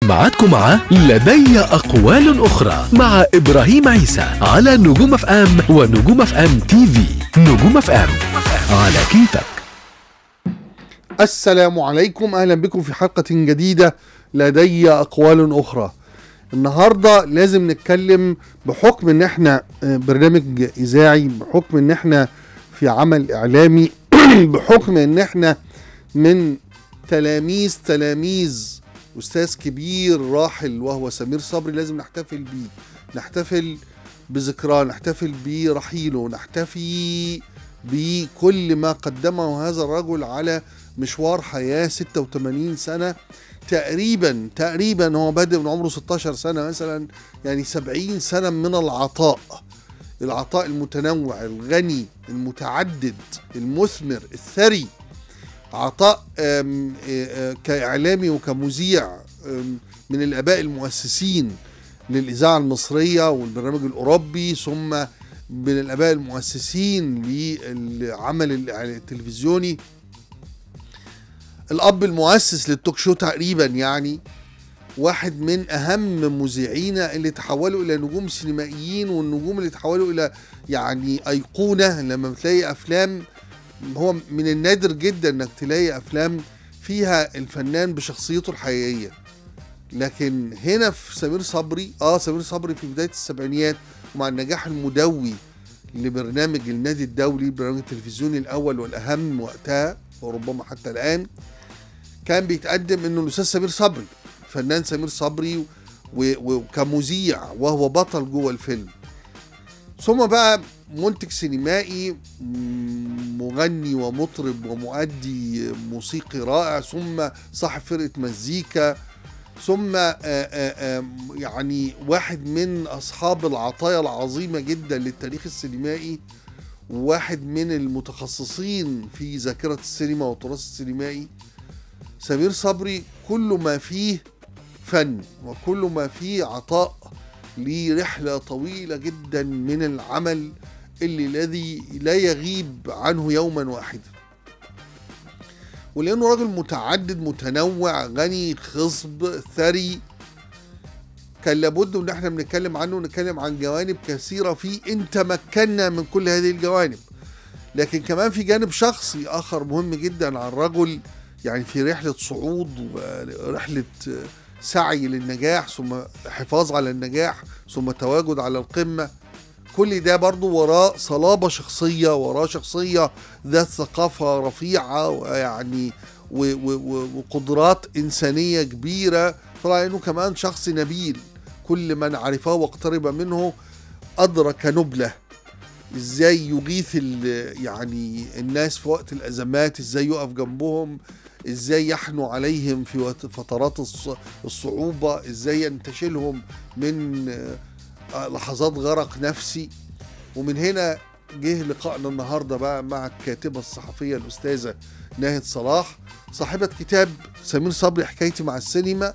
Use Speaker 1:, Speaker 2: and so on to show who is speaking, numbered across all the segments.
Speaker 1: معادكم مع لدي أقوال أخرى مع إبراهيم عيسى على نجوم اف ام ونجوم اف ام تي في نجوم اف ام على كيفك
Speaker 2: السلام عليكم اهلا بكم في حلقة جديدة لدي اقوال اخرى النهاردة لازم نتكلم بحكم ان احنا آه، برنامج اذاعي بحكم ان احنا في عمل اعلامي بحكم ان احنا من تلاميذ تلاميذ استاذ كبير راحل وهو سمير صبري لازم نحتفل بيه نحتفل بذكراه نحتفل برحيله نحتفي بكل ما قدمه هذا الرجل على مشوار حياة 86 سنة تقريبا تقريبا هو بادئ من عمره 16 سنة مثلا يعني 70 سنة من العطاء العطاء المتنوع الغني المتعدد المثمر الثري عطاء آم، آه، آه، كإعلامي وكمذيع آم، من الآباء المؤسسين للإذاعة المصرية والبرنامج الأوروبي ثم من الآباء المؤسسين للعمل التلفزيوني الأب المؤسس للتوك شو تقريبا يعني واحد من أهم مذيعينا اللي تحولوا إلى نجوم سينمائيين والنجوم اللي تحولوا إلى يعني أيقونة لما بتلاقي أفلام هو من النادر جدا انك تلاقي افلام فيها الفنان بشخصيته الحقيقيه لكن هنا في سمير صبري اه سمير صبري في بدايه السبعينيات ومع النجاح المدوي لبرنامج النادي الدولي البرنامج التلفزيوني الاول والاهم وقتها وربما حتى الان كان بيتقدم انه الاستاذ سمير صبري فنان سمير صبري و- وكمذيع وهو بطل جوه الفيلم ثم بقى منتج سينمائي م- مغني ومطرب ومؤدي موسيقي رائع ثم صاحب فرقة مزيكا ثم آه، آه، آه، يعني واحد من أصحاب العطايا العظيمة جدا للتاريخ السينمائي وواحد من المتخصصين في ذاكرة السينما والتراث السينمائي سمير صبري كل ما فيه فن وكل ما فيه عطاء لرحلة طويلة جدا من العمل اللي الذي لا يغيب عنه يوما واحدا ولأنه راجل متعدد متنوع غني خصب ثري كان لابد ان احنا بنتكلم عنه ونتكلم عن جوانب كثيرة فيه ان تمكنا من كل هذه الجوانب لكن كمان في جانب شخصي اخر مهم جدا عن رجل يعني في رحلة صعود ورحلة سعي للنجاح ثم حفاظ على النجاح ثم تواجد على القمة كل ده برضو وراه صلابة شخصية وراه شخصية ذات ثقافة رفيعة ويعني و- و- و- وقدرات إنسانية كبيرة طلع إنه كمان شخص نبيل كل من عرفه واقترب منه أدرك نبله ازاي يغيث ال- يعني الناس في وقت الازمات ازاي يقف جنبهم ازاي يحنو عليهم في وقت- فترات الص- الصعوبة ازاي ينتشلهم من آه، لحظات غرق نفسي ومن هنا جه لقائنا النهاردة بقى مع الكاتبة الصحفية الأستاذة ناهد صلاح صاحبة كتاب سمير صبري حكايتي مع السينما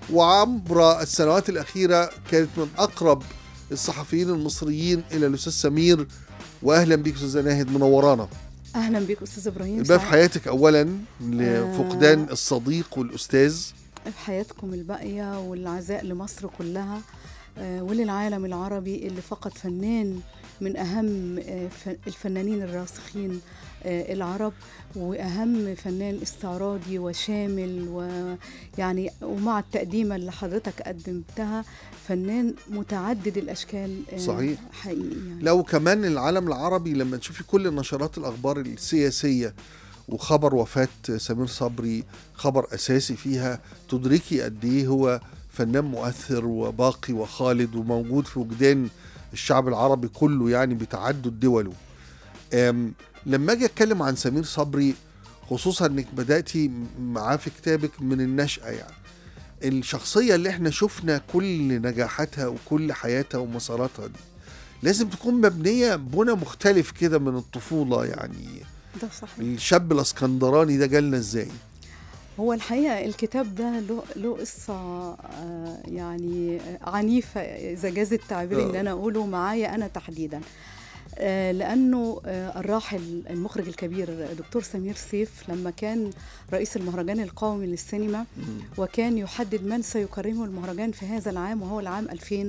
Speaker 2: وعبر السنوات الأخيرة كانت من أقرب الصحفيين المصريين إلى الأستاذ سمير وأهلا بيك أستاذة ناهد منورانا
Speaker 3: اهلا بيك استاذ ابراهيم
Speaker 2: الباب في
Speaker 3: سعد
Speaker 2: حياتك أولا لفقدان الصديق والأستاذ
Speaker 3: في حياتكم الباقيه والعزاء لمصر كلها آه، وللعالم العربي اللي فقد فنان من اهم آه، ف- الفنانين الراسخين آه، العرب واهم فنان استعراضي وشامل ويعني ومع التقديمه اللي حضرتك قدمتها فنان متعدد الاشكال آه،
Speaker 2: صحيح.
Speaker 3: حقيقي يعني
Speaker 2: لو كمان العالم العربي لما تشوفي كل نشرات الأخبار السياسية وخبر وفاة سمير صبري خبر أساسي فيها تدركي قد إيه هو فنان مؤثر وباقي وخالد وموجود في وجدان الشعب العربي كله يعني بتعدد دوله أم، لما أجي أتكلم عن سمير صبري خصوصا إنك بدأتي معاه في كتابك من النشأة يعني الشخصية اللي احنا شفنا كل نجاحاتها وكل حياتها ومساراتها دي لازم تكون مبنية بنى مختلف كده من الطفولة يعني
Speaker 3: ده صحيح
Speaker 2: الشاب الاسكندراني ده جالنا ازاي
Speaker 3: هو الحقيقة الكتاب ده له له قصة آه، يعني عنيفة إذا جاز التعبير
Speaker 2: آه.
Speaker 3: إن أنا أقوله معايا أنا تحديدا آه، لانه آه، الراحل المخرج الكبير دكتور سمير سيف لما كان رئيس المهرجان القومي للسينما وكان يحدد من سيكرمه المهرجان في هذا العام وهو العام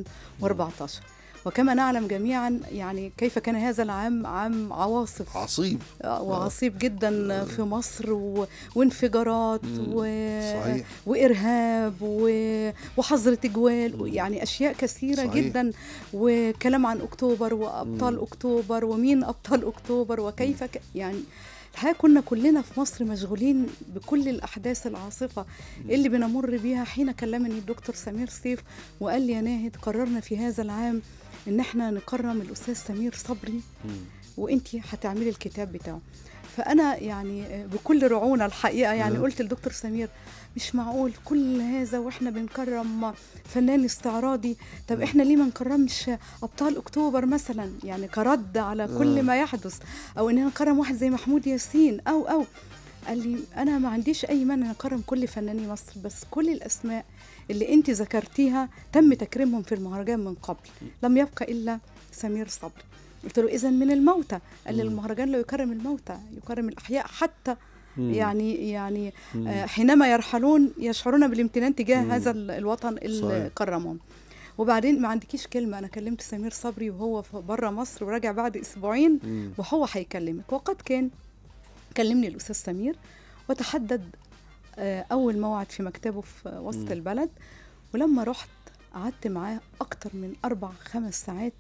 Speaker 3: 2014 وكما نعلم جميعا يعني كيف كان هذا العام عام عواصف
Speaker 2: عصيب
Speaker 3: آه، وعصيب جدا في مصر و... وانفجارات
Speaker 2: مم.
Speaker 3: و...
Speaker 2: صحيح.
Speaker 3: وارهاب و... وحظر تجوال يعني اشياء كثيره
Speaker 2: صحيح.
Speaker 3: جدا وكلام عن اكتوبر وابطال
Speaker 2: مم.
Speaker 3: اكتوبر ومين ابطال اكتوبر وكيف ك... يعني الحقيقه كنا كلنا في مصر مشغولين بكل الاحداث العاصفه اللي بنمر بيها حين كلمني الدكتور سمير سيف وقال لي يا ناهد قررنا في هذا العام ان احنا نكرم الاستاذ سمير صبري
Speaker 2: مم.
Speaker 3: وانتي هتعملي الكتاب بتاعه فانا يعني بكل رعونه الحقيقه يعني
Speaker 2: نعم.
Speaker 3: قلت لدكتور سمير مش معقول كل هذا واحنا بنكرم فنان استعراضي طب احنا ليه ما نكرمش ابطال اكتوبر مثلا يعني كرد على كل
Speaker 2: آه.
Speaker 3: ما يحدث او اننا نكرم واحد زي محمود ياسين او او قال لي انا ما عنديش اي مانع نكرم كل فناني مصر بس كل الاسماء اللي انت ذكرتيها تم تكريمهم في المهرجان من قبل لم يبقى الا سمير صبري قلت له اذا من الموتى قال لي
Speaker 2: مم.
Speaker 3: المهرجان لا يكرم الموتى يكرم الاحياء حتى
Speaker 2: مم.
Speaker 3: يعني يعني
Speaker 2: مم.
Speaker 3: آه، حينما يرحلون يشعرون بالامتنان تجاه
Speaker 2: مم.
Speaker 3: هذا ال- الوطن اللي
Speaker 2: صحيح.
Speaker 3: كرمهم وبعدين ما عندكيش كلمه انا كلمت سمير صبري وهو بره مصر وراجع بعد اسبوعين
Speaker 2: مم.
Speaker 3: وهو هيكلمك وقد كان كلمني الاستاذ سمير وتحدد آه، اول موعد في مكتبه في وسط
Speaker 2: مم.
Speaker 3: البلد ولما رحت قعدت معاه اكتر من اربع خمس ساعات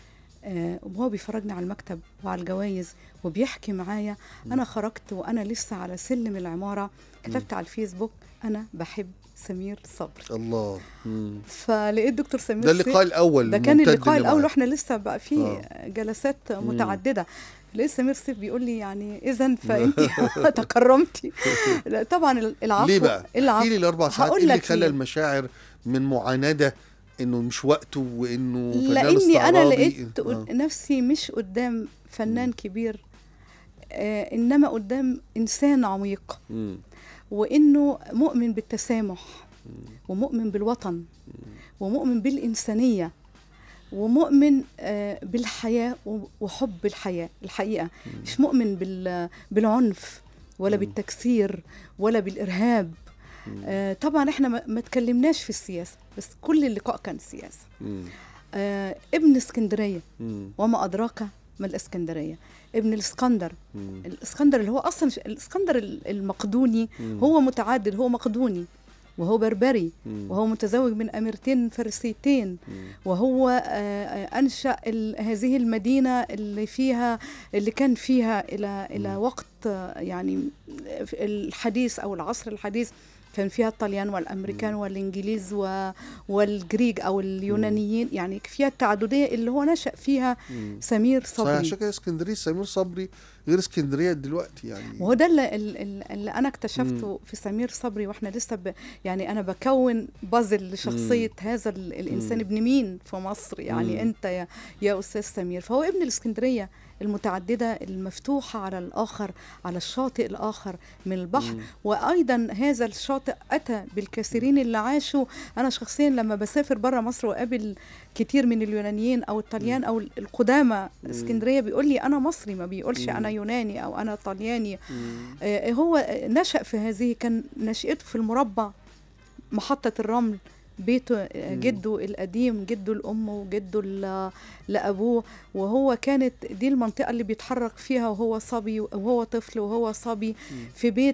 Speaker 3: آه، وهو بيفرجني على المكتب وعلى الجوائز وبيحكي معايا انا خرجت وانا لسه على سلم العماره كتبت على الفيسبوك انا بحب سمير صبري
Speaker 2: الله مم.
Speaker 3: فلقيت دكتور سمير
Speaker 2: ده
Speaker 3: سيف-
Speaker 2: اللقاء الاول
Speaker 3: ده كان
Speaker 2: الممتد
Speaker 3: اللقاء
Speaker 2: اللي
Speaker 3: الاول
Speaker 2: معاك.
Speaker 3: واحنا لسه بقى في
Speaker 2: آه.
Speaker 3: جلسات
Speaker 2: مم.
Speaker 3: متعدده لقيت سمير سيف بيقول لي يعني اذا فانت تكرمتي لا، طبعا العفو
Speaker 2: ليه بقى؟ احكي
Speaker 3: العفو
Speaker 2: لي الاربع ساعات
Speaker 3: هقول
Speaker 2: ايه اللي
Speaker 3: لك
Speaker 2: خلى
Speaker 3: ليه.
Speaker 2: المشاعر من معانده انه مش وقته وانه فنان
Speaker 3: لاني انا
Speaker 2: استعراضي.
Speaker 3: لقيت
Speaker 2: آه.
Speaker 3: نفسي مش قدام فنان
Speaker 2: مم.
Speaker 3: كبير آه انما قدام انسان عميق
Speaker 2: مم.
Speaker 3: وانه مؤمن بالتسامح ومؤمن بالوطن ومؤمن بالانسانيه ومؤمن آه، بالحياه و- وحب الحياه الحقيقه مش مؤمن بال- بالعنف ولا
Speaker 2: مم.
Speaker 3: بالتكسير ولا بالارهاب
Speaker 2: مم.
Speaker 3: آه، طبعا احنا ما ما اتكلمناش في السياسه بس كل اللقاء كان سياسه
Speaker 2: مم.
Speaker 3: آه، ابن اسكندريه
Speaker 2: مم.
Speaker 3: وما ادراك ما الاسكندريه ابن الاسكندر
Speaker 2: مم.
Speaker 3: الاسكندر اللي هو اصلا ش- الاسكندر ال- المقدوني
Speaker 2: مم.
Speaker 3: هو متعدد هو مقدوني وهو بربري
Speaker 2: مم.
Speaker 3: وهو متزوج من اميرتين فارسيتين
Speaker 2: مم.
Speaker 3: وهو آه، آه، انشا ال- هذه المدينه اللي فيها اللي كان فيها الى الى
Speaker 2: مم.
Speaker 3: وقت آه، يعني في الحديث او العصر الحديث كان فيها الطليان والامريكان
Speaker 2: مم.
Speaker 3: والانجليز و- والجريج او اليونانيين يعني فيها التعدديه اللي هو نشا فيها
Speaker 2: مم.
Speaker 3: سمير
Speaker 2: صحيح
Speaker 3: صبري
Speaker 2: عشان كده اسكندريه سمير صبري غير اسكندريه دلوقتي يعني
Speaker 3: وهو ده اللي, اللي, اللي انا اكتشفته في سمير صبري واحنا لسه ب يعني انا بكون بازل لشخصيه هذا ال- الانسان
Speaker 2: مم.
Speaker 3: ابن مين في مصر يعني
Speaker 2: مم.
Speaker 3: انت يا, يا استاذ سمير فهو ابن الاسكندريه المتعدده المفتوحه على الاخر على الشاطئ الاخر من البحر
Speaker 2: مم.
Speaker 3: وايضا هذا الشاطئ اتى بالكثيرين اللي عاشوا انا شخصيا لما بسافر بره مصر واقابل كتير من اليونانيين او الطليان او القدامى
Speaker 2: مم.
Speaker 3: اسكندريه بيقول لي انا مصري ما بيقولش
Speaker 2: مم.
Speaker 3: انا يوناني او انا طلياني
Speaker 2: مم.
Speaker 3: آه، هو نشأ في هذه كان نشأته في المربع محطة الرمل بيته آه،
Speaker 2: مم.
Speaker 3: جده القديم جده لأمه وجده ل- لأبوه وهو كانت دي المنطقة اللي بيتحرك فيها وهو صبي وهو طفل وهو صبي
Speaker 2: مم.
Speaker 3: في بيت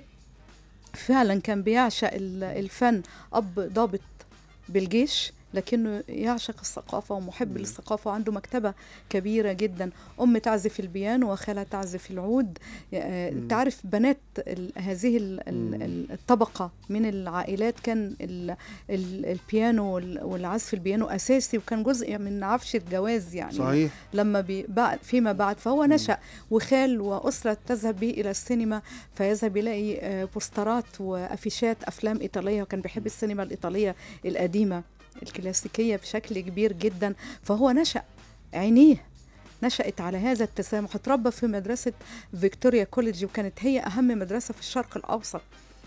Speaker 3: فعلا كان بيعشق ال- الفن أب ضابط بالجيش لكنه يعشق الثقافة ومحب
Speaker 2: مم.
Speaker 3: للثقافة وعنده مكتبة كبيرة جدا أم تعزف البيانو وخالة تعزف العود آه،
Speaker 2: مم.
Speaker 3: تعرف بنات ال- هذه ال- ال-
Speaker 2: مم.
Speaker 3: ال- الطبقة من العائلات كان ال- ال- البيانو وال- والعزف البيانو أساسي وكان جزء من عفش الجواز يعني
Speaker 2: صحيح
Speaker 3: لما بي بعد فيما بعد فهو نشأ وخال وأسرة تذهب به إلى السينما فيذهب يلاقي آه، بوسترات وأفيشات أفلام إيطالية وكان بيحب السينما الإيطالية القديمة الكلاسيكية بشكل كبير جدا فهو نشأ عينيه نشأت على هذا التسامح اتربى في مدرسة فيكتوريا كوليدج وكانت هي أهم مدرسة في الشرق الأوسط في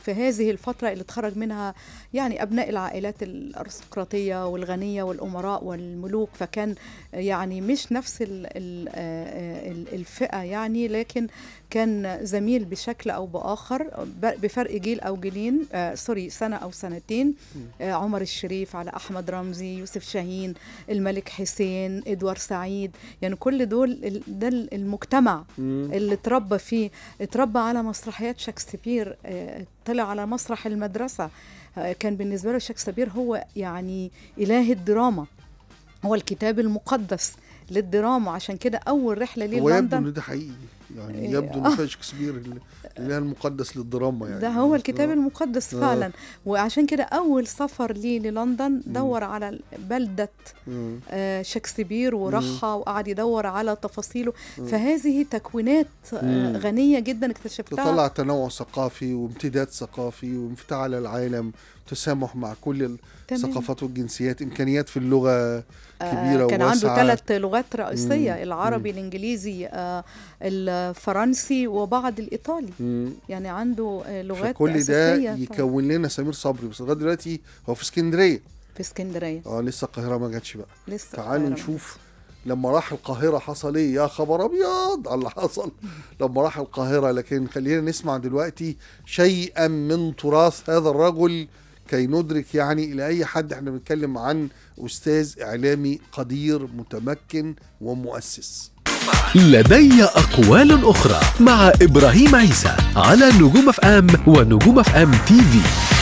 Speaker 3: في هذه الفترة اللي تخرج منها يعني أبناء العائلات الأرستقراطية والغنية والأمراء والملوك فكان يعني مش نفس ال- ال- آه، ال- الفئة يعني لكن كان زميل بشكل أو بآخر ب- بفرق جيل أو جيلين آه سوري سنة أو سنتين آه عمر الشريف على أحمد رمزي يوسف شاهين الملك حسين إدوار سعيد يعني كل دول ال- ده المجتمع
Speaker 2: مم.
Speaker 3: اللي اتربى فيه اتربى على مسرحيات شكسبير آه، طلع على مسرح المدرسة آه، كان بالنسبة له شكسبير هو يعني إله الدراما هو الكتاب المقدس للدراما عشان كده أول رحلة ليه
Speaker 2: هو يبدو
Speaker 3: لندن
Speaker 2: ان ده حقيقي يعني
Speaker 3: إيه،
Speaker 2: يبدو
Speaker 3: آه.
Speaker 2: ان شكسبير اللي اللي هي المقدس للدراما يعني
Speaker 3: ده هو الكتاب
Speaker 2: آه.
Speaker 3: المقدس
Speaker 2: آه.
Speaker 3: فعلا وعشان كده أول سفر ليه للندن دور على بلدة
Speaker 2: مم.
Speaker 3: آه، شكسبير وراحها وقعد يدور على تفاصيله فهذه تكوينات آه،
Speaker 2: مم.
Speaker 3: غنية جدا اكتشفتها
Speaker 2: تطلع تنوع ثقافي وامتداد ثقافي وانفتاح على العالم تسامح مع كل
Speaker 3: تمام.
Speaker 2: الثقافات والجنسيات امكانيات في اللغه
Speaker 3: آه،
Speaker 2: كبيره
Speaker 3: كان عنده
Speaker 2: وواسعة.
Speaker 3: ثلاث لغات رئيسية
Speaker 2: مم.
Speaker 3: العربي الإنجليزي آه، الفرنسي وبعض الإيطالي
Speaker 2: مم.
Speaker 3: يعني عنده آه، لغات
Speaker 2: فكل ده
Speaker 3: أساسية طبعاً
Speaker 2: يكون لنا سمير صبري بس لغايه دلوقتي هو في اسكندريه
Speaker 3: في اسكندرية
Speaker 2: اه لسه القاهره ما جاتش بقى
Speaker 3: لسه
Speaker 2: تعالوا
Speaker 3: القاهرة.
Speaker 2: نشوف لما راح القاهرة حصل ايه يا خبر ابيض على اللي حصل لما راح القاهرة لكن خلينا نسمع دلوقتي شيئا من تراث هذا الرجل كي ندرك يعني الى اي حد احنا بنتكلم عن استاذ اعلامي قدير متمكن ومؤسس
Speaker 1: لدي أقوال أخرى مع إبراهيم عيسى على نجوم اف ام ونجوم اف ام تي في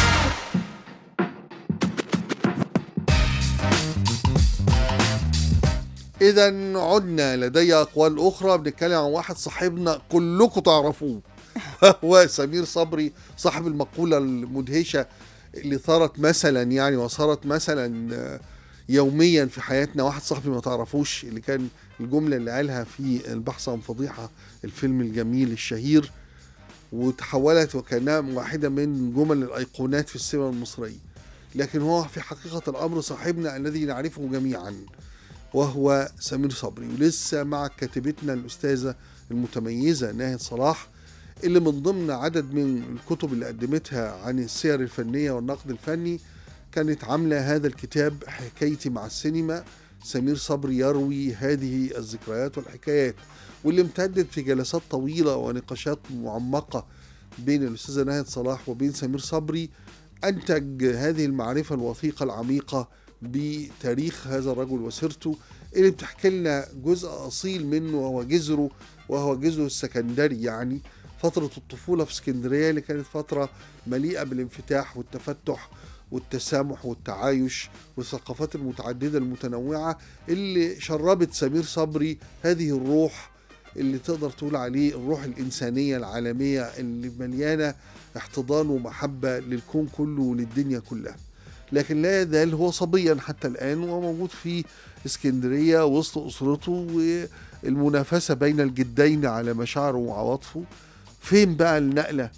Speaker 2: اذا عدنا لدي اقوال اخرى بنتكلم عن واحد صاحبنا كلكم تعرفوه هو سمير صبري صاحب المقولة المدهشة اللي صارت مثلا يعني وصارت مثلا آه، يوميا في حياتنا واحد صاحبي ما تعرفوش اللي كان الجملة اللي قالها في البحث عن فضيحة الفيلم الجميل الشهير وتحولت وكانها واحدة من جمل الأيقونات في السينما المصرية لكن هو في حقيقة الأمر صاحبنا الذي نعرفه جميعا وهو سمير صبري ولسه مع كاتبتنا الأستاذة المتميزة ناهد صلاح اللي من ضمن عدد من الكتب اللي قدمتها عن السير الفنية والنقد الفني كانت عاملة هذا الكتاب حكايتي مع السينما سمير صبري يروي هذه الذكريات والحكايات واللي امتدت في جلسات طويلة ونقاشات معمقة بين الأستاذة ناهد صلاح وبين سمير صبري أنتج هذه المعرفة الوثيقة العميقة بتاريخ هذا الرجل وسيرته اللي بتحكي لنا جزء أصيل منه وهو جذره وهو جذره السكندري يعني فترة الطفولة في اسكندرية اللي كانت فترة مليئة بالانفتاح والتفتح والتسامح والتعايش والثقافات المتعددة المتنوعة اللي شربت سمير صبري هذه الروح اللي تقدر تقول عليه الروح الإنسانية العالمية اللي مليانة احتضان ومحبة للكون كله وللدنيا كلها لكن لا يزال هو صبيا حتى الآن وهو موجود في اسكندرية وسط أسرته والمنافسة بين الجدين على مشاعره وعواطفه فين بقى النقلة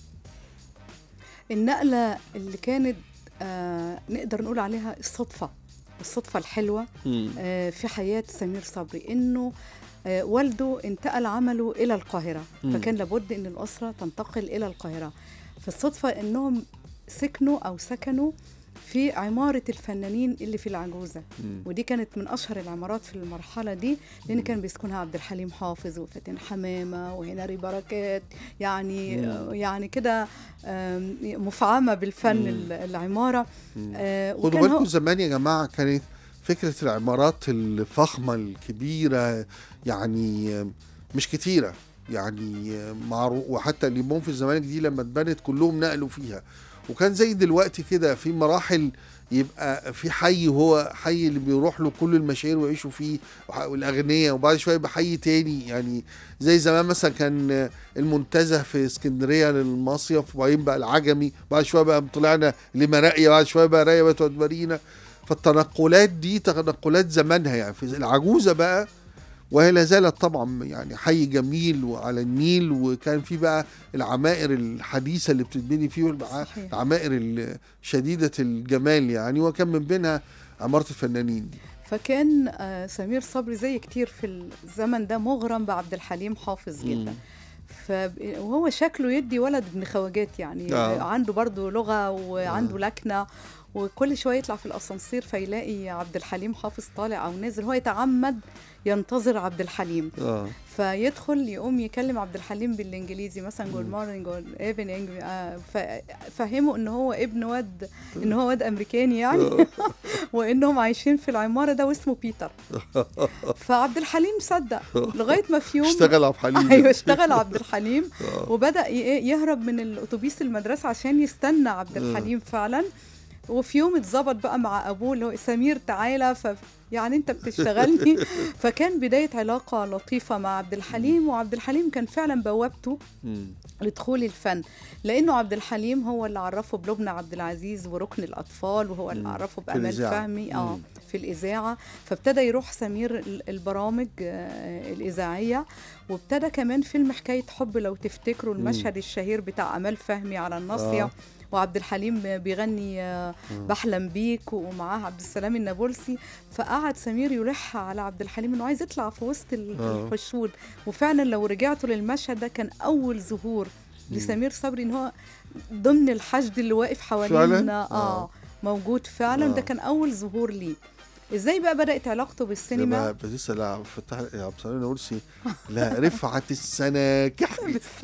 Speaker 3: النقلة اللي كانت آه نقدر نقول عليها الصدفة الصدفة الحلوة آه في حياة سمير صبري إنه آه والده انتقل عمله إلى القاهرة
Speaker 2: مم.
Speaker 3: فكان لابد إن الأسرة تنتقل إلى القاهرة فالصدفة إنهم سكنوا أو سكنوا في عمارة الفنانين اللي في العجوزة ودي كانت من أشهر العمارات في المرحلة دي لأن كان بيسكنها عبد الحليم حافظ وفاتن حمامة وهناري بركات يعني
Speaker 2: مم.
Speaker 3: يعني كده آم، مفعمة بالفن
Speaker 2: مم.
Speaker 3: ال- العمارة آه،
Speaker 2: خدوا
Speaker 3: وكان هو-
Speaker 2: بالكم زمان يا جماعة كانت فكرة العمارات الفخمة الكبيرة يعني مش كتيرة يعني معروف وحتى الليمون في الزمالك دي لما اتبنت كلهم نقلوا فيها وكان زي دلوقتي كده في مراحل يبقى في حي هو حي اللي بيروح له كل المشاهير ويعيشوا فيه وح- والاغنياء وبعد شويه يبقى حي تاني يعني زي زمان مثلا كان المنتزه في اسكندريه للمصيف وبعدين بقى العجمي بعد شويه بقى طلعنا لمراقيه بعد شويه بقى رايه بقت مارينا فالتنقلات دي تنقلات زمانها يعني في العجوزه بقى وهي لا زالت طبعا يعني حي جميل وعلى النيل وكان في بقى العمائر الحديثه اللي بتتبني فيه والع-
Speaker 3: صحيح.
Speaker 2: العمائر ال- شديده الجمال يعني وكان من بينها عماره الفنانين دي
Speaker 3: فكان آه، سمير صبري زي كتير في الزمن ده مغرم بعبد الحليم حافظ جدا ف وهو شكله يدي ولد ابن خواجات يعني
Speaker 2: آه.
Speaker 3: عنده برضه لغه وعنده لكنه وكل شويه يطلع في الاسانسير فيلاقي عبد الحليم حافظ طالع او نازل هو يتعمد ينتظر عبد الحليم
Speaker 2: اه
Speaker 3: فيدخل يقوم يكلم عبد الحليم بالانجليزي مثلا جود
Speaker 2: مم.
Speaker 3: مورنينج جود ايفنينج فهمه ان هو ابن واد ان هو واد امريكاني يعني وانهم عايشين في العماره ده واسمه بيتر فعبد الحليم صدق لغايه ما في يوم
Speaker 2: اشتغل عبد الحليم
Speaker 3: ايوه اشتغل عبد الحليم
Speaker 2: آه.
Speaker 3: وبدا ي- يهرب من الاتوبيس المدرسه عشان يستنى عبد الحليم فعلا وفي يوم اتظبط بقى مع ابوه اللي هو سمير تعالى ف يعني انت بتشتغلني فكان بدايه علاقه لطيفه مع عبد الحليم وعبد الحليم كان فعلا بوابته
Speaker 2: مم.
Speaker 3: لدخول الفن لانه عبد الحليم هو اللي عرفه بلبنى عبد العزيز وركن الاطفال وهو اللي
Speaker 2: مم.
Speaker 3: عرفه
Speaker 2: في
Speaker 3: بامال
Speaker 2: الإذاعة.
Speaker 3: فهمي اه
Speaker 2: مم.
Speaker 3: في الاذاعه فابتدى يروح سمير ال- البرامج آه، الاذاعيه وابتدى كمان فيلم حكايه حب لو تفتكروا المشهد الشهير بتاع امال فهمي على الناصيه
Speaker 2: آه.
Speaker 3: وعبد الحليم بيغني آه، بحلم بيك ومعاه عبد السلام النابلسي فقعد سمير يلح على عبد الحليم انه عايز يطلع في وسط ال-
Speaker 2: آه.
Speaker 3: الحشود وفعلا لو رجعتوا للمشهد ده كان اول ظهور
Speaker 2: مم.
Speaker 3: لسمير صبري ان هو ضمن الحشد اللي واقف
Speaker 2: فعلاً؟
Speaker 3: حوالينا اه
Speaker 2: آه.
Speaker 3: موجود فعلا
Speaker 2: آه.
Speaker 3: ده كان اول ظهور ليه ازاي بقى بدات علاقته بالسينما
Speaker 2: لما بتسأل لا عبد الفتاح يا عبد السلام نورسي لا رفعت السناكح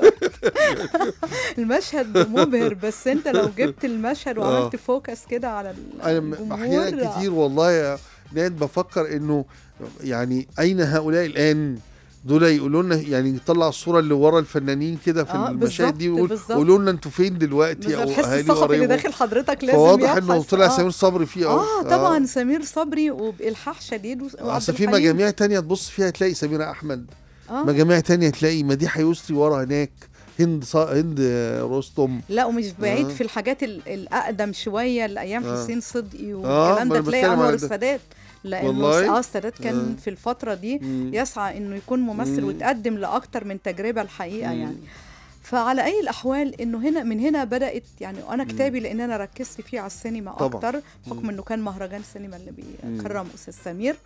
Speaker 3: المشهد مبهر بس انت لو جبت المشهد وعملت
Speaker 2: آه.
Speaker 3: فوكس كده على
Speaker 2: انا م- احيانا
Speaker 3: الجمهور
Speaker 2: كتير والله يا ناد بفكر انه يعني اين هؤلاء الان دول يقولوا لنا يعني يطلع الصوره اللي ورا الفنانين كده في
Speaker 3: آه،
Speaker 2: المشاهد دي
Speaker 3: بالظبط،
Speaker 2: ويقول
Speaker 3: بالظبط.
Speaker 2: قولوا لنا انتوا فين دلوقتي او
Speaker 3: تحس
Speaker 2: اهالي
Speaker 3: الصحفي اللي
Speaker 2: قريبهم
Speaker 3: داخل حضرتك لازم
Speaker 2: فواضح انه
Speaker 3: يبحث.
Speaker 2: طلع
Speaker 3: آه.
Speaker 2: سمير صبري فيه أهو.
Speaker 3: اه طبعا سمير صبري وبالحاح شديد و- وعبد
Speaker 2: اصل في
Speaker 3: الحليم.
Speaker 2: مجاميع تانية تبص فيها تلاقي سميرة احمد
Speaker 3: اه
Speaker 2: مجاميع تانية تلاقي مديحة يسري ورا هناك هند صا... هند رستم
Speaker 3: لا ومش بعيد
Speaker 2: آه.
Speaker 3: في الحاجات ال- الاقدم شويه لايام
Speaker 2: آه.
Speaker 3: حسين صدقي
Speaker 2: آه،
Speaker 3: والكلام
Speaker 2: ما
Speaker 3: ده
Speaker 2: أنا
Speaker 3: تلاقي
Speaker 2: بتكلم
Speaker 3: انور
Speaker 2: على ده.
Speaker 3: السادات لانه
Speaker 2: والله؟
Speaker 3: اه السادات كان
Speaker 2: آه.
Speaker 3: في الفتره دي
Speaker 2: مم.
Speaker 3: يسعى انه يكون ممثل
Speaker 2: مم.
Speaker 3: وتقدم لاكتر من تجربه الحقيقه
Speaker 2: مم.
Speaker 3: يعني فعلى اي الاحوال انه هنا من هنا بدات يعني انا
Speaker 2: مم.
Speaker 3: كتابي لان انا ركزت فيه على السينما
Speaker 2: طبعاً.
Speaker 3: اكتر بحكم
Speaker 2: مم.
Speaker 3: انه كان مهرجان السينما اللي
Speaker 2: مم.
Speaker 3: بيكرم استاذ سمير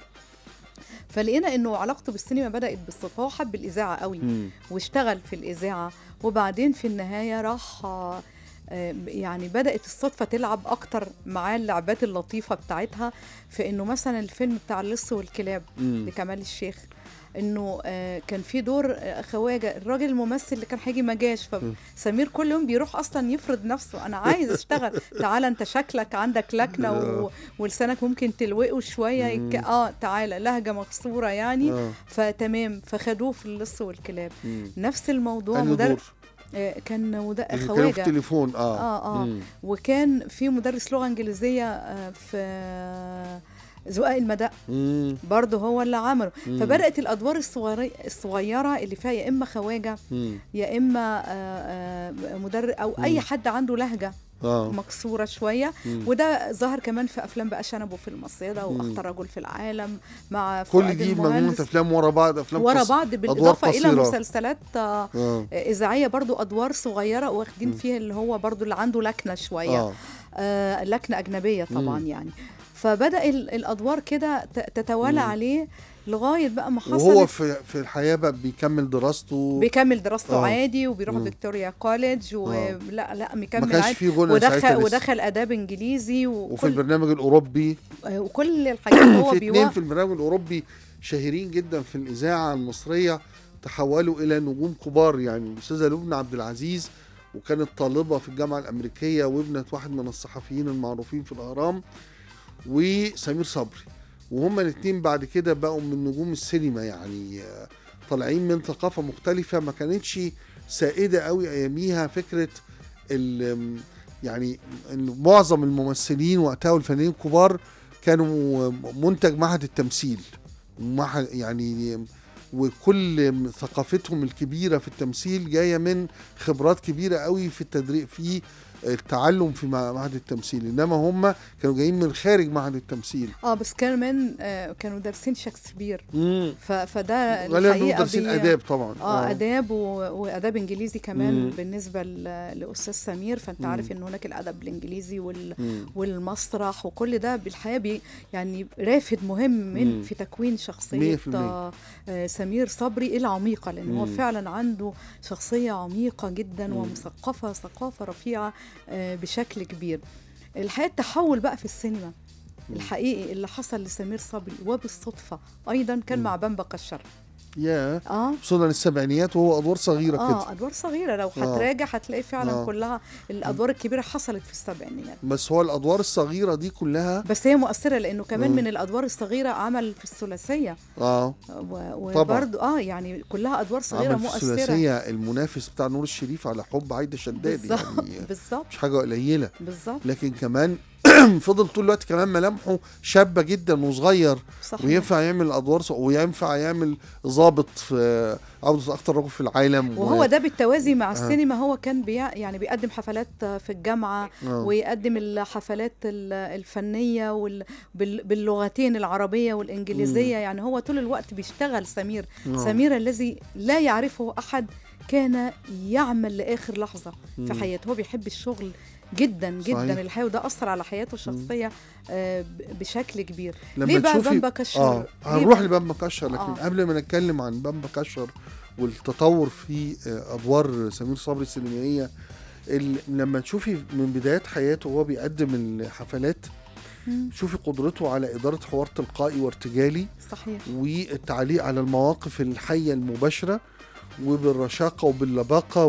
Speaker 3: فلقينا انه علاقته بالسينما بدات بالصدفه حب الاذاعه قوي
Speaker 2: مم.
Speaker 3: واشتغل في الإذاعة وبعدين في النهاية راح آه، آه، يعني بدأت الصدفة تلعب أكتر معاه اللعبات اللطيفة بتاعتها في إنه مثلا الفيلم بتاع اللص والكلاب
Speaker 2: مم.
Speaker 3: لكمال الشيخ انه آه، كان في دور آه، خواجه الراجل الممثل اللي كان هيجي ما جاش فسمير كل يوم بيروح اصلا يفرض نفسه انا عايز اشتغل تعالى انت شكلك عندك لكنه و... ولسانك ممكن تلوقه شويه يك... اه تعالى لهجه مكسوره يعني
Speaker 2: آه.
Speaker 3: فتمام فخدوه في اللص والكلاب
Speaker 2: مم.
Speaker 3: نفس الموضوع
Speaker 2: أنهي
Speaker 3: مدرس
Speaker 2: دور؟
Speaker 3: آه، كان مد...
Speaker 2: اللي كانوا في
Speaker 3: خواجه
Speaker 2: التليفون اه
Speaker 3: اه اه
Speaker 2: مم.
Speaker 3: وكان في مدرس لغه انجليزيه آه، في زقاق المدق
Speaker 2: مم.
Speaker 3: برضه هو اللي عمله
Speaker 2: مم.
Speaker 3: فبدات الادوار الصغيره الصغيره اللي فيها يا اما خواجه
Speaker 2: مم.
Speaker 3: يا اما آه، آه، مدرب او اي
Speaker 2: مم.
Speaker 3: حد عنده لهجه
Speaker 2: اه
Speaker 3: مكسوره شويه
Speaker 2: مم.
Speaker 3: وده ظهر كمان في افلام بقى شنبه في المصيده
Speaker 2: مم.
Speaker 3: واخطر رجل في العالم مع
Speaker 2: كل
Speaker 3: فؤاد
Speaker 2: دي مجموعة
Speaker 3: المهندس
Speaker 2: افلام ورا بعض افلام
Speaker 3: ورا
Speaker 2: قص-
Speaker 3: بعض بالاضافه الى
Speaker 2: قصيرة.
Speaker 3: مسلسلات آه،
Speaker 2: اه
Speaker 3: اذاعيه برضو ادوار صغيره واخدين
Speaker 2: مم.
Speaker 3: فيها اللي هو برضو اللي عنده لكنه شويه
Speaker 2: اه
Speaker 3: آه لكنه اجنبيه طبعا
Speaker 2: مم.
Speaker 3: يعني فبدا ال- الادوار كده ت- تتوالى
Speaker 2: مم.
Speaker 3: عليه لغايه بقى ما
Speaker 2: وهو
Speaker 3: حصلت
Speaker 2: في في الحياه بقى بيكمل دراسته
Speaker 3: بيكمل دراسته
Speaker 2: آه.
Speaker 3: عادي وبيروح
Speaker 2: مم.
Speaker 3: فيكتوريا كوليدج
Speaker 2: آه.
Speaker 3: ولا لا
Speaker 2: ما
Speaker 3: مكمل
Speaker 2: كانش
Speaker 3: عادي
Speaker 2: فيه غنى ساعتها
Speaker 3: ودخل
Speaker 2: لسه.
Speaker 3: ودخل اداب انجليزي
Speaker 2: وفي
Speaker 3: وكل
Speaker 2: البرنامج الاوروبي
Speaker 3: آه، وكل الحاجات هو
Speaker 2: في اتنين
Speaker 3: بيوا
Speaker 2: في البرنامج الاوروبي شهيرين جدا في الاذاعه المصريه تحولوا الى نجوم كبار يعني الاستاذه لبنى عبد العزيز وكانت طالبه في الجامعه الامريكيه وابنه واحد من الصحفيين المعروفين في الاهرام وسمير صبري وهما الاثنين بعد كده بقوا من نجوم السينما يعني آه، طالعين من ثقافه مختلفه ما كانتش سائده قوي اياميها فكره ال- يعني إن معظم الممثلين وقتها والفنانين الكبار كانوا منتج معهد التمثيل معهد يعني وكل ثقافتهم الكبيره في التمثيل جايه من خبرات كبيره قوي في التدريب في التعلم في مع- معهد التمثيل انما هم كانوا جايين من خارج معهد التمثيل
Speaker 3: اه بس كمان آه كانوا دارسين شكسبير
Speaker 2: امم
Speaker 3: ف- فده
Speaker 2: غالبا
Speaker 3: الحقيقه
Speaker 2: دارسين
Speaker 3: بي-
Speaker 2: اداب طبعا
Speaker 3: اه اداب و- واداب انجليزي كمان
Speaker 2: مم.
Speaker 3: بالنسبه ل- لاستاذ سمير فانت
Speaker 2: مم.
Speaker 3: عارف ان هناك الادب الانجليزي وال
Speaker 2: مم.
Speaker 3: والمسرح وكل ده بالحياه بي يعني رافد مهم من
Speaker 2: مم.
Speaker 3: في تكوين
Speaker 2: مية
Speaker 3: شخصيه
Speaker 2: في المية.
Speaker 3: آه، آه، سمير صبري العميقه لان هو
Speaker 2: مم.
Speaker 3: فعلا عنده شخصيه عميقه جدا
Speaker 2: مم.
Speaker 3: ومثقفه ثقافه رفيعه آه، بشكل كبير الحقيقه التحول بقى في السينما
Speaker 2: مم.
Speaker 3: الحقيقي اللي حصل لسمير صبري وبالصدفه ايضا كان
Speaker 2: مم.
Speaker 3: مع بامبا كشر
Speaker 2: يا
Speaker 3: اه
Speaker 2: وصلنا للسبعينيات وهو ادوار صغيره كده
Speaker 3: اه ادوار صغيره لو
Speaker 2: آه.
Speaker 3: هتراجع هتلاقي فعلا
Speaker 2: آه.
Speaker 3: كلها الادوار الكبيره حصلت في السبعينيات
Speaker 2: بس هو الادوار الصغيره دي كلها
Speaker 3: بس هي مؤثره لانه كمان
Speaker 2: مم.
Speaker 3: من الادوار الصغيره عمل في الثلاثيه
Speaker 2: اه
Speaker 3: و-
Speaker 2: طبعاً.
Speaker 3: وبرضه اه يعني كلها ادوار صغيره
Speaker 2: عمل في
Speaker 3: مؤثره
Speaker 2: الثلاثيه المنافس بتاع نور الشريف على حب عايده شدادي
Speaker 3: بالظبط
Speaker 2: يعني
Speaker 3: بالظبط
Speaker 2: مش حاجه قليله
Speaker 3: بالظبط
Speaker 2: لكن كمان فضل طول الوقت كمان ملامحه شابه جدا وصغير
Speaker 3: صحيح
Speaker 2: وينفع يعمل ادوار ص- وينفع يعمل ضابط في عودة اكتر رجل في العالم
Speaker 3: وهو ده بالتوازي مع
Speaker 2: آه.
Speaker 3: السينما هو كان بيع يعني بيقدم حفلات في الجامعه
Speaker 2: آه.
Speaker 3: ويقدم الحفلات ال- الفنيه وال- بال- باللغتين العربيه والانجليزيه يعني هو طول الوقت بيشتغل سمير
Speaker 2: آه.
Speaker 3: سمير الذي لا يعرفه احد كان يعمل لاخر لحظه في
Speaker 2: مم.
Speaker 3: حياته هو بيحب الشغل جدا جدا
Speaker 2: صحيح.
Speaker 3: الحقيقه وده اثر على حياته الشخصيه آه، ب- بشكل كبير
Speaker 2: لما
Speaker 3: ليه بقى
Speaker 2: تشوفي-
Speaker 3: بامبا كشر
Speaker 2: اه
Speaker 3: ليه
Speaker 2: هنروح
Speaker 3: بقى؟
Speaker 2: لبامبا كشر لكن
Speaker 3: آه.
Speaker 2: قبل ما نتكلم عن بامبا كشر والتطور في آه، ادوار سمير صبري السينمائيه ال- لما تشوفي من بدايات حياته وهو بيقدم الحفلات
Speaker 3: مم،
Speaker 2: شوفي قدرته على اداره حوار تلقائي وارتجالي
Speaker 3: صحيح
Speaker 2: والتعليق على المواقف الحيه المباشره وبالرشاقه وباللباقه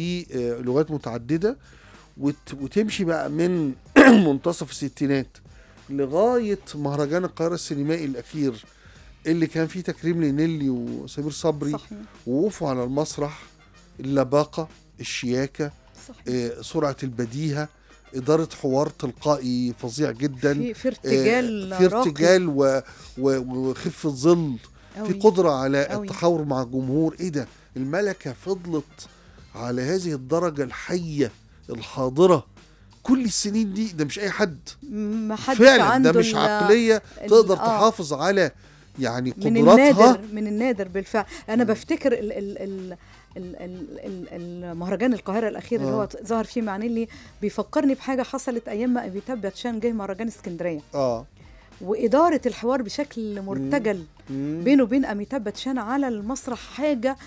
Speaker 2: وبلغات متعدده وت- وتمشي بقى من منتصف الستينات لغايه مهرجان القاهره السينمائي الاخير اللي كان فيه تكريم لنيلي وسمير صبري
Speaker 3: صحيح
Speaker 2: وقوفوا على المسرح اللباقه الشياكه
Speaker 3: صحيح
Speaker 2: آه، سرعه البديهه اداره حوار تلقائي فظيع جدا
Speaker 3: في في ارتجال
Speaker 2: آه، في
Speaker 3: راقي
Speaker 2: ارتجال و... و... وخفه ظل في
Speaker 3: أوي.
Speaker 2: قدره على
Speaker 3: أوي.
Speaker 2: التحاور مع الجمهور ايه ده الملكه فضلت على هذه الدرجه الحيه الحاضره كل السنين دي ده مش اي حد
Speaker 3: ما حدش
Speaker 2: فعلا
Speaker 3: عنده
Speaker 2: ده مش
Speaker 3: ال-
Speaker 2: عقليه
Speaker 3: ال-
Speaker 2: تقدر
Speaker 3: آه.
Speaker 2: تحافظ على يعني
Speaker 3: من
Speaker 2: قدراتها
Speaker 3: النادر من النادر بالفعل انا بفتكر ال ال ال ال- ال- ال- المهرجان القاهره الاخير اللي
Speaker 2: آه.
Speaker 3: هو ظهر فيه مع نيلي بيفكرني بحاجه حصلت ايام ما ابيتاب باتشان جه مهرجان اسكندريه
Speaker 2: اه
Speaker 3: واداره الحوار بشكل مرتجل
Speaker 2: مم.
Speaker 3: بينه وبين اميتاب باتشان على المسرح حاجه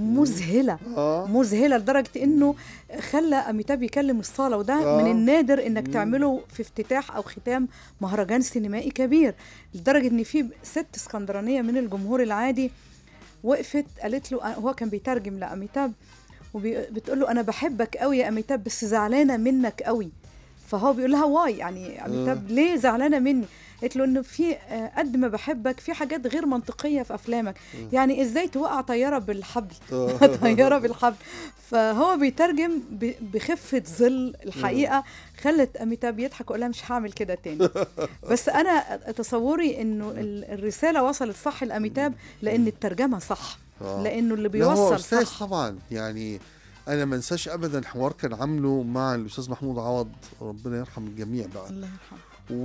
Speaker 3: مذهله
Speaker 2: اه
Speaker 3: مذهله لدرجه انه خلى اميتاب يكلم الصاله وده
Speaker 2: آه.
Speaker 3: من النادر انك
Speaker 2: مم.
Speaker 3: تعمله في افتتاح او ختام مهرجان سينمائي كبير لدرجه ان في ست اسكندرانيه من الجمهور العادي وقفت قالت له هو كان بيترجم لاميتاب وبتقول له انا بحبك قوي يا اميتاب بس زعلانه منك قوي فهو بيقول لها واي يعني اميتاب ليه زعلانه مني قالت له انه في آه، قد ما بحبك في حاجات غير منطقيه في افلامك يعني ازاي توقع طياره بالحبل
Speaker 2: آه.
Speaker 3: طياره بالحبل فهو بيترجم ب- بخفه ظل الحقيقه خلت اميتاب يضحك وقال لها مش هعمل كده تاني بس انا تصوري انه ال- الرساله وصلت صح لاميتاب لان الترجمه صح
Speaker 2: آه.
Speaker 3: لانه اللي
Speaker 2: لا هو
Speaker 3: بيوصل
Speaker 2: استاذ
Speaker 3: صح
Speaker 2: طبعا يعني انا ما انساش ابدا حوار كان عامله مع الاستاذ محمود عوض ربنا يرحم الجميع بقى
Speaker 3: الله يرحمه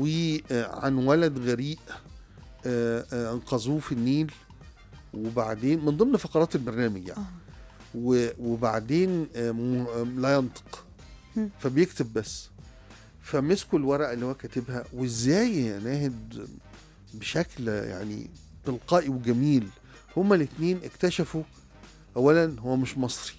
Speaker 2: وعن ولد غريق آه، آه، انقذوه في النيل وبعدين من ضمن فقرات البرنامج يعني
Speaker 3: آه.
Speaker 2: و- وبعدين آه، م- آه، لا ينطق
Speaker 3: مم.
Speaker 2: فبيكتب بس فمسكوا الورقه اللي هو كاتبها وازاي يا ناهد بشكل يعني تلقائي وجميل هما الاثنين اكتشفوا اولا هو مش مصري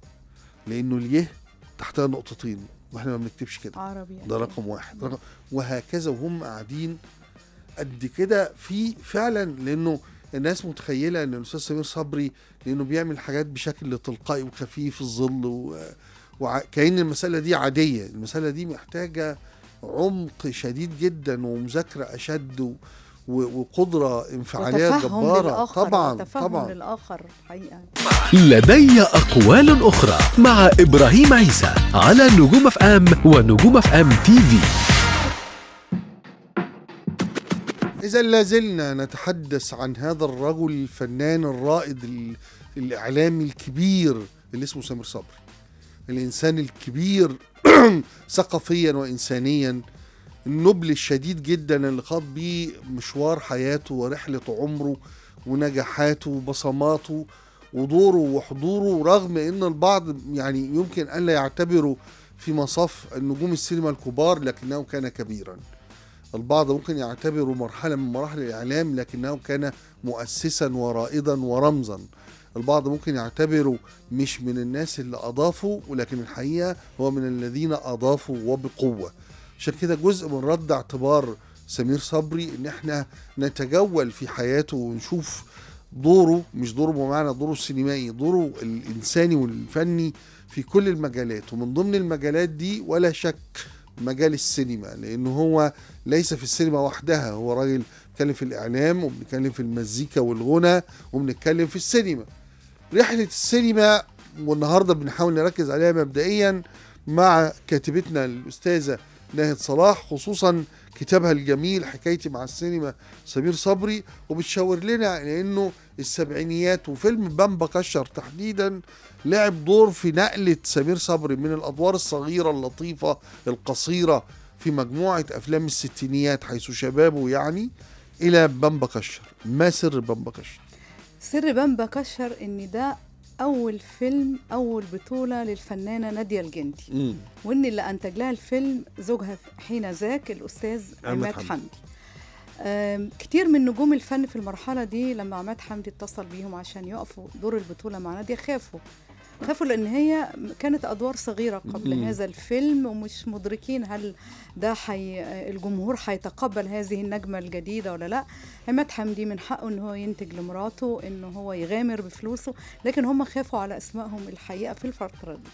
Speaker 2: لانه اليه تحتها نقطتين واحنا ما بنكتبش كده
Speaker 3: عربي
Speaker 2: ده
Speaker 3: أكيد.
Speaker 2: رقم واحد رقم وهكذا وهم قاعدين قد كده في فعلا لانه الناس متخيله ان الاستاذ سمير صبري لانه بيعمل حاجات بشكل تلقائي وخفيف الظل و... وكأن المساله دي عاديه المساله دي محتاجه عمق شديد جدا ومذاكره اشد و... و... وقدره انفعاليه
Speaker 3: وتفهم
Speaker 2: جباره
Speaker 3: للآخر
Speaker 2: طبعا
Speaker 3: وتفهم
Speaker 2: طبعا
Speaker 3: للآخر حقيقة
Speaker 1: لدي أقوال أخرى مع إبراهيم عيسى على نجوم اف ام ونجوم اف ام تي في
Speaker 2: إذا لا زلنا نتحدث عن هذا الرجل الفنان الرائد ال- الإعلامي الكبير اللي اسمه سمير صبري الانسان الكبير ثقافيا وانسانيا النبل الشديد جدا اللي خاض بيه مشوار حياته ورحله عمره ونجاحاته وبصماته ودوره وحضوره رغم ان البعض يعني يمكن ان لا يعتبره في مصاف النجوم السينما الكبار لكنه كان كبيرا البعض ممكن يعتبره مرحلة من مراحل الإعلام لكنه كان مؤسسا ورائدا ورمزا البعض ممكن يعتبره مش من الناس اللي أضافوا ولكن الحقيقة هو من الذين أضافوا وبقوة عشان كده جزء من رد اعتبار سمير صبري ان احنا نتجول في حياته ونشوف دوره مش دوره بمعنى دوره السينمائي دوره الإنساني والفني في كل المجالات ومن ضمن المجالات دي ولا شك مجال السينما لأنه هو ليس في السينما وحدها هو راجل بيتكلم في الإعلام وبنتكلم في المزيكا والغنى وبنتكلم في السينما رحلة السينما والنهاردة بنحاول نركز عليها مبدئيا مع كاتبتنا الأستاذة ناهد صلاح خصوصا كتابها الجميل حكايتي مع السينما سمير صبري وبتشاور لنا لانه السبعينيات وفيلم بامبا كشر تحديدا لعب دور في نقلة سمير صبري من الادوار الصغيرة اللطيفة القصيرة في مجموعة افلام الستينيات حيث شبابه يعني الى بامبا كشر ما سر بامبا كشر
Speaker 3: سر بامبا كشر ان ده اول فيلم اول بطوله للفنانه ناديه الجندي
Speaker 2: مم.
Speaker 3: وان اللي انتج لها الفيلم زوجها حين ذاك الاستاذ
Speaker 2: عماد
Speaker 3: عماد
Speaker 2: حمدي.
Speaker 3: حمدي آم، كتير من نجوم الفن في المرحله دي لما عماد حمدي اتصل بيهم عشان يقفوا دور البطوله مع ناديه خافوا خافوا لان هي كانت ادوار صغيره قبل
Speaker 2: مم.
Speaker 3: هذا الفيلم ومش مدركين هل ده حي الجمهور هيتقبل هذه النجمه الجديده ولا لا عماد حمدي من حقه ان هو ينتج لمراته ان هو يغامر بفلوسه لكن هم خافوا على اسمائهم الحقيقه في الفتره دي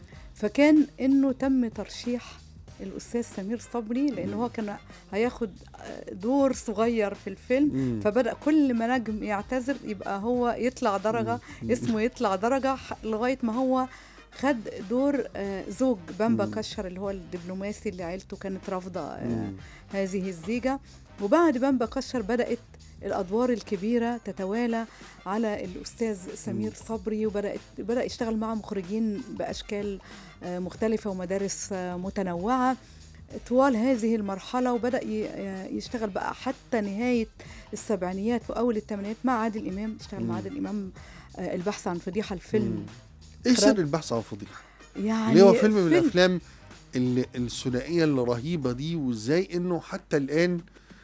Speaker 3: فكان انه تم ترشيح الاستاذ سمير صبري لان هو كان هياخد دور صغير في الفيلم
Speaker 2: مم.
Speaker 3: فبدا كل ما نجم يعتذر يبقى هو يطلع درجه
Speaker 2: مم.
Speaker 3: اسمه يطلع درجه ح- لغايه ما هو خد دور آه، زوج بامبا
Speaker 2: مم.
Speaker 3: كشر اللي هو الدبلوماسي اللي عيلته كانت رافضه آه،
Speaker 2: مم.
Speaker 3: هذه الزيجة وبعد بامبا كشر بدأت الأدوار الكبيرة تتوالى على الأستاذ سمير صبري وبدأت بدأ يشتغل مع مخرجين بأشكال آه، مختلفة ومدارس آه، متنوعة طوال هذه المرحلة وبدأ ي- آه، يشتغل بقى حتى نهاية السبعينيات وأول الثمانينات مع عادل إمام اشتغل مع
Speaker 2: مم.
Speaker 3: عادل إمام آه، البحث عن فضيحة الفيلم
Speaker 2: مم. ايه
Speaker 3: إخراج-
Speaker 2: سر البحث عن فضيحة؟
Speaker 3: يعني
Speaker 2: اللي هو فيلم من الافلام اللي الثنائيه الرهيبه دي وازاي انه حتى الان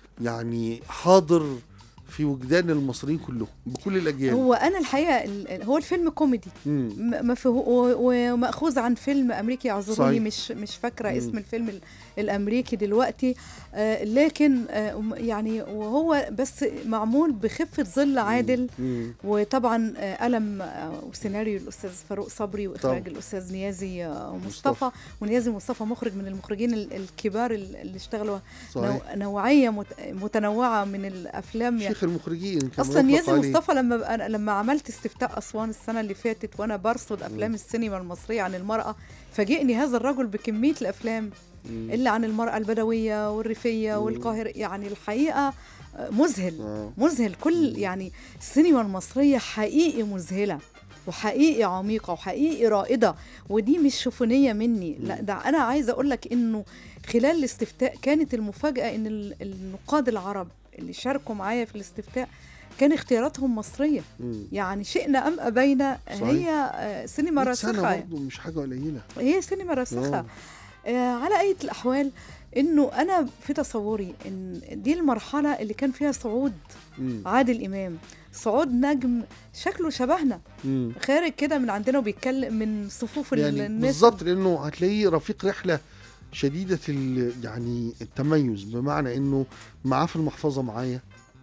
Speaker 2: يعني حاضر في وجدان المصريين كلهم بكل الاجيال
Speaker 3: هو أنا الحقيقة ال- ال- هو الفيلم كوميدي
Speaker 2: مم.
Speaker 3: م- ما فيه و- ومأخوذ عن فيلم أمريكي اعذروني
Speaker 2: صحيح.
Speaker 3: مش مش فاكرة
Speaker 2: مم.
Speaker 3: اسم الفيلم ال- الأمريكي دلوقتي آه، لكن آه، م- يعني وهو بس معمول بخفة ظل عادل
Speaker 2: مم.
Speaker 3: وطبعا آه، قلم آه، وسيناريو الأستاذ فاروق صبري وإخراج
Speaker 2: طبعا.
Speaker 3: الأستاذ نيازي آه،
Speaker 2: مصطفى.
Speaker 3: مصطفى ونيازي مصطفى مخرج من المخرجين ال- الكبار ال- اللي اشتغلوا
Speaker 2: صحيح
Speaker 3: نوع- نوعية مت- متنوعة من الأفلام يعني
Speaker 2: شيخ المخرجين كان
Speaker 3: اصلا
Speaker 2: مطلق
Speaker 3: نيازي
Speaker 2: عليه.
Speaker 3: مصطفى لما بقى لما عملت استفتاء اسوان السنه اللي فاتت وانا برصد افلام السينما المصريه عن المراه فاجئني هذا الرجل بكميه الافلام
Speaker 2: مم.
Speaker 3: اللي عن المراه البدويه والريفيه
Speaker 2: مم.
Speaker 3: والقاهره يعني الحقيقه آه، مذهل
Speaker 2: آه.
Speaker 3: مذهل كل
Speaker 2: مم.
Speaker 3: يعني السينما المصريه حقيقي مذهله وحقيقي عميقه وحقيقي رائده ودي مش شوفونيه مني لا ده انا عايزه اقول لك انه خلال الاستفتاء كانت المفاجاه ان ال- النقاد العرب اللي شاركوا معايا في الاستفتاء كان اختياراتهم مصريه
Speaker 2: مم.
Speaker 3: يعني شئنا ام ابينا
Speaker 2: صحيح.
Speaker 3: هي آه، سينما
Speaker 2: 100 سنه
Speaker 3: راسخه
Speaker 2: برضه مش حاجه قليله
Speaker 3: هي سينما راسخه
Speaker 2: آه.
Speaker 3: آه، على أي الأحوال إنه أنا في تصوري إن دي المرحلة اللي كان فيها صعود
Speaker 2: مم.
Speaker 3: عادل إمام صعود نجم شكله شبهنا
Speaker 2: مم.
Speaker 3: خارج كده من عندنا وبيتكلم من صفوف
Speaker 2: يعني
Speaker 3: الناس
Speaker 2: بالظبط لانه هتلاقيه رفيق رحله شديده ال- يعني التميز بمعنى انه معاه في المحفظه معايا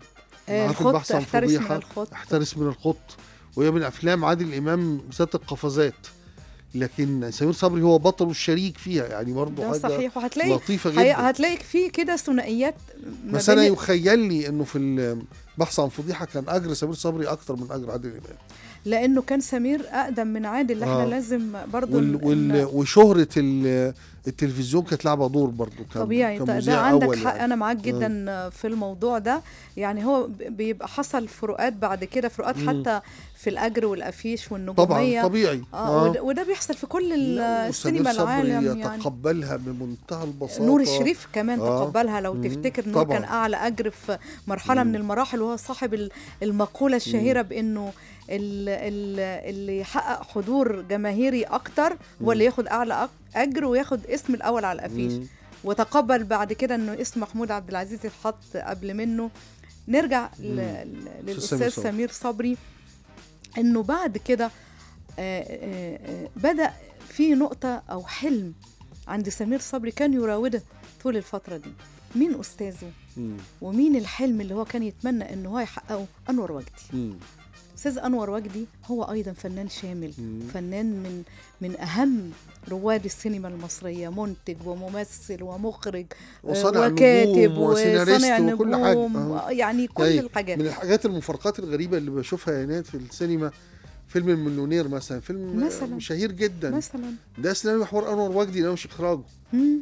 Speaker 3: آه،
Speaker 2: معاه في
Speaker 3: الخط
Speaker 2: البحث عن
Speaker 3: احترس من
Speaker 2: فضيحة.
Speaker 3: الخط
Speaker 2: احترس من الخط وهي من افلام عادل امام ذات القفزات لكن سمير صبري هو بطل والشريك فيها يعني برضه
Speaker 3: ده
Speaker 2: حاجه
Speaker 3: صحيح وهتلاقي
Speaker 2: لطيفه
Speaker 3: هي-
Speaker 2: جدا
Speaker 3: هتلاقي في كده ثنائيات ما
Speaker 2: بس انا
Speaker 3: بين-
Speaker 2: يخيل لي انه في البحث عن فضيحه كان اجر سمير صبري اكتر من اجر عادل امام
Speaker 3: لانه كان سمير اقدم من عادل اللي احنا
Speaker 2: آه.
Speaker 3: لازم برضو
Speaker 2: وال
Speaker 3: ن-
Speaker 2: وال
Speaker 3: ن-
Speaker 2: وشهره ال- التلفزيون كانت لعبه دور برضو كان
Speaker 3: طبيعي ده,
Speaker 2: كمذيع
Speaker 3: ده عندك
Speaker 2: أول
Speaker 3: حق
Speaker 2: يعني.
Speaker 3: انا معاك جدا في الموضوع ده يعني هو ب- بيبقى حصل فروقات بعد كده فروقات
Speaker 2: مم.
Speaker 3: حتى في الاجر والافيش والنجوميه
Speaker 2: طبعا طبيعي
Speaker 3: اه وده, وده بيحصل في كل ال-
Speaker 2: لا،
Speaker 3: السينما
Speaker 2: وسمير صبري
Speaker 3: العالم يعني
Speaker 2: يتقبلها بمنتهى البساطه
Speaker 3: نور الشريف كمان
Speaker 2: آه.
Speaker 3: تقبلها لو
Speaker 2: مم.
Speaker 3: تفتكر نور
Speaker 2: طبعاً.
Speaker 3: كان اعلى اجر في مرحله
Speaker 2: مم.
Speaker 3: من المراحل وهو صاحب ال- المقوله الشهيره بانه ال- ال- اللي يحقق حضور جماهيري اكتر هو اللي ياخد اعلى أك- اجر وياخد اسم الاول على الافيش
Speaker 2: مم.
Speaker 3: وتقبل بعد كده انه اسم محمود عبد العزيز يتحط قبل منه نرجع ل-
Speaker 2: مم.
Speaker 3: ل-
Speaker 2: أستاذ
Speaker 3: للاستاذ
Speaker 2: صبري.
Speaker 3: سمير صبري انه بعد كده آه، آه، آه، بدا في نقطه او حلم عند سمير صبري كان يراوده طول الفتره دي مين استاذه
Speaker 2: مم.
Speaker 3: ومين الحلم اللي هو كان يتمنى انه هو يحققه انور وجدي
Speaker 2: مم.
Speaker 3: استاذ انور وجدي هو ايضا فنان شامل
Speaker 2: مم.
Speaker 3: فنان من من اهم رواد السينما المصريه منتج وممثل ومخرج آه،
Speaker 2: وصانع
Speaker 3: وكاتب
Speaker 2: نجوم وسيناريست
Speaker 3: وصانع
Speaker 2: وكل حاجة.
Speaker 3: نجوم
Speaker 2: آه.
Speaker 3: آه، يعني كل
Speaker 2: يعني
Speaker 3: الحاجات
Speaker 2: من الحاجات المفارقات الغريبه اللي بشوفها يا نات في السينما فيلم المليونير مثلا فيلم
Speaker 3: مثلاً.
Speaker 2: شهير جدا
Speaker 3: مثلا
Speaker 2: ده سيناريو حوار انور وجدي ده مش اخراجه
Speaker 3: مم.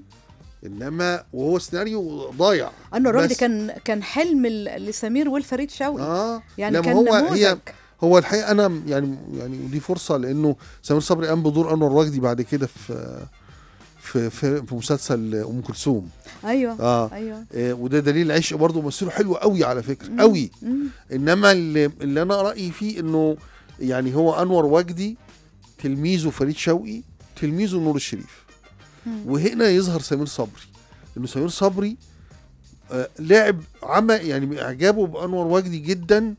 Speaker 2: انما وهو سيناريو ضايع
Speaker 3: انور وجدي
Speaker 2: بس-
Speaker 3: كان كان حلم ال- لسمير والفريد شوقي
Speaker 2: اه
Speaker 3: يعني
Speaker 2: لما
Speaker 3: كان
Speaker 2: هو
Speaker 3: نموذج
Speaker 2: هي هو الحقيقه انا يعني يعني ودي فرصه لانه سمير صبري قام بدور انور وجدي بعد كده في في في, في مسلسل ام كلثوم
Speaker 3: ايوه
Speaker 2: اه
Speaker 3: ايوه
Speaker 2: آه، وده دليل عشق برضه ممثله حلو قوي على فكره
Speaker 3: مم.
Speaker 2: قوي
Speaker 3: مم.
Speaker 2: انما اللي, اللي انا رايي فيه انه يعني هو انور وجدي تلميذه فريد شوقي تلميذه نور الشريف
Speaker 3: مم.
Speaker 2: وهنا يظهر سمير صبري انه سمير صبري آه، لعب عمل يعني من اعجابه بانور وجدي جدا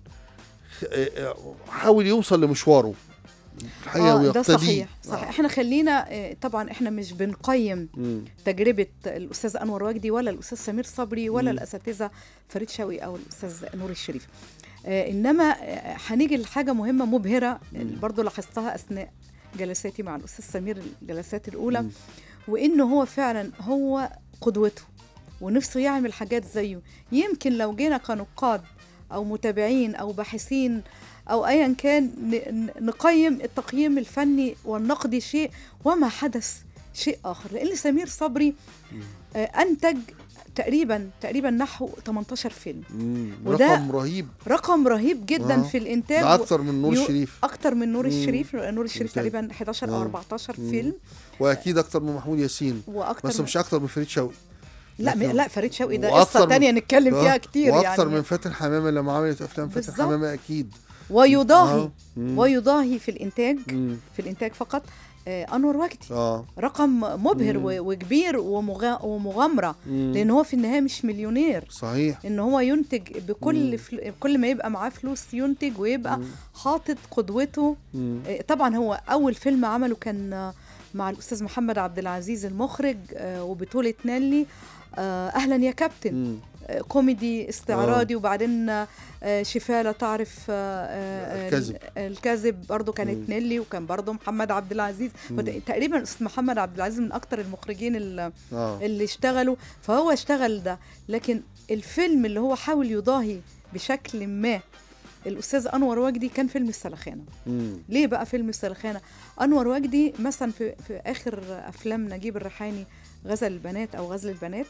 Speaker 2: آه، آه، حاول يوصل لمشواره الحقيقه
Speaker 3: آه ده
Speaker 2: ويقتديه
Speaker 3: صحيح صحيح احنا خلينا آه، طبعا احنا مش بنقيم
Speaker 2: مم.
Speaker 3: تجربه الاستاذ انور وجدي ولا الاستاذ سمير صبري ولا
Speaker 2: مم.
Speaker 3: الاساتذه فريد شوقي او الاستاذ نور الشريف آه، انما آه، هنيجي لحاجه مهمه مبهره
Speaker 2: مم.
Speaker 3: برضو لاحظتها اثناء جلساتي مع الاستاذ سمير الجلسات الاولى
Speaker 2: مم.
Speaker 3: وانه هو فعلا هو قدوته ونفسه يعمل حاجات زيه يمكن لو جينا كنقاد او متابعين او باحثين او ايا كان ن- ن- نقيم التقييم الفني والنقدي شيء وما حدث شيء اخر لان سمير صبري آه، انتج تقريبا تقريبا نحو 18 فيلم
Speaker 2: مم.
Speaker 3: وده
Speaker 2: رقم رهيب
Speaker 3: رقم رهيب جدا
Speaker 2: آه.
Speaker 3: في الانتاج
Speaker 2: ده اكتر من نور
Speaker 3: يو-
Speaker 2: الشريف
Speaker 3: اكتر من نور
Speaker 2: مم.
Speaker 3: الشريف نور الشريف
Speaker 2: ممتاز.
Speaker 3: تقريبا 11 او
Speaker 2: آه.
Speaker 3: 14
Speaker 2: مم.
Speaker 3: فيلم
Speaker 2: واكيد اكتر من محمود ياسين
Speaker 3: واكتر
Speaker 2: بس
Speaker 3: من-
Speaker 2: مش اكتر من فريد شوقي
Speaker 3: لا م-
Speaker 2: لكن-
Speaker 3: لا فريد شوقي ده
Speaker 2: وأكتر
Speaker 3: قصه
Speaker 2: من-
Speaker 3: تانية نتكلم
Speaker 2: آه.
Speaker 3: فيها كتير
Speaker 2: واكتر
Speaker 3: يعني
Speaker 2: من فاتن حمامه لما عملت افلام فاتن
Speaker 3: بالظبط.
Speaker 2: حمامه اكيد
Speaker 3: ويضاهي
Speaker 2: آه. مم.
Speaker 3: ويضاهي في الانتاج
Speaker 2: مم.
Speaker 3: في الانتاج فقط آه، انور وجدي
Speaker 2: اه
Speaker 3: رقم مبهر
Speaker 2: مم.
Speaker 3: و- وكبير ومغا- ومغامره
Speaker 2: مم.
Speaker 3: لان هو في النهايه مش مليونير
Speaker 2: صحيح
Speaker 3: ان هو ينتج بكل
Speaker 2: مم.
Speaker 3: فل... كل ما يبقى معاه فلوس ينتج ويبقى
Speaker 2: مم.
Speaker 3: حاطط قدوته
Speaker 2: مم.
Speaker 3: آه، طبعا هو اول فيلم عمله كان آه، مع الاستاذ محمد عبد العزيز المخرج آه، وبطوله نيلي آه، اهلا يا كابتن
Speaker 2: مم.
Speaker 3: آه، كوميدي استعراضي وبعدين آه، شفاء لا تعرف آه، آه،
Speaker 2: الكذب.
Speaker 3: الكذب برضو كانت
Speaker 2: مم.
Speaker 3: نيلي وكان برضو محمد عبد العزيز
Speaker 2: مم.
Speaker 3: وت- تقريبا الاستاذ محمد عبد العزيز من اكتر المخرجين اللي
Speaker 2: اه
Speaker 3: اللي اشتغلوا فهو اشتغل ده لكن الفيلم اللي هو حاول يضاهي بشكل ما الاستاذ انور وجدي كان فيلم السلخانه
Speaker 2: مم.
Speaker 3: ليه بقى فيلم السلخانه انور وجدي مثلا في, في اخر افلام نجيب الريحاني غزل البنات او غزل البنات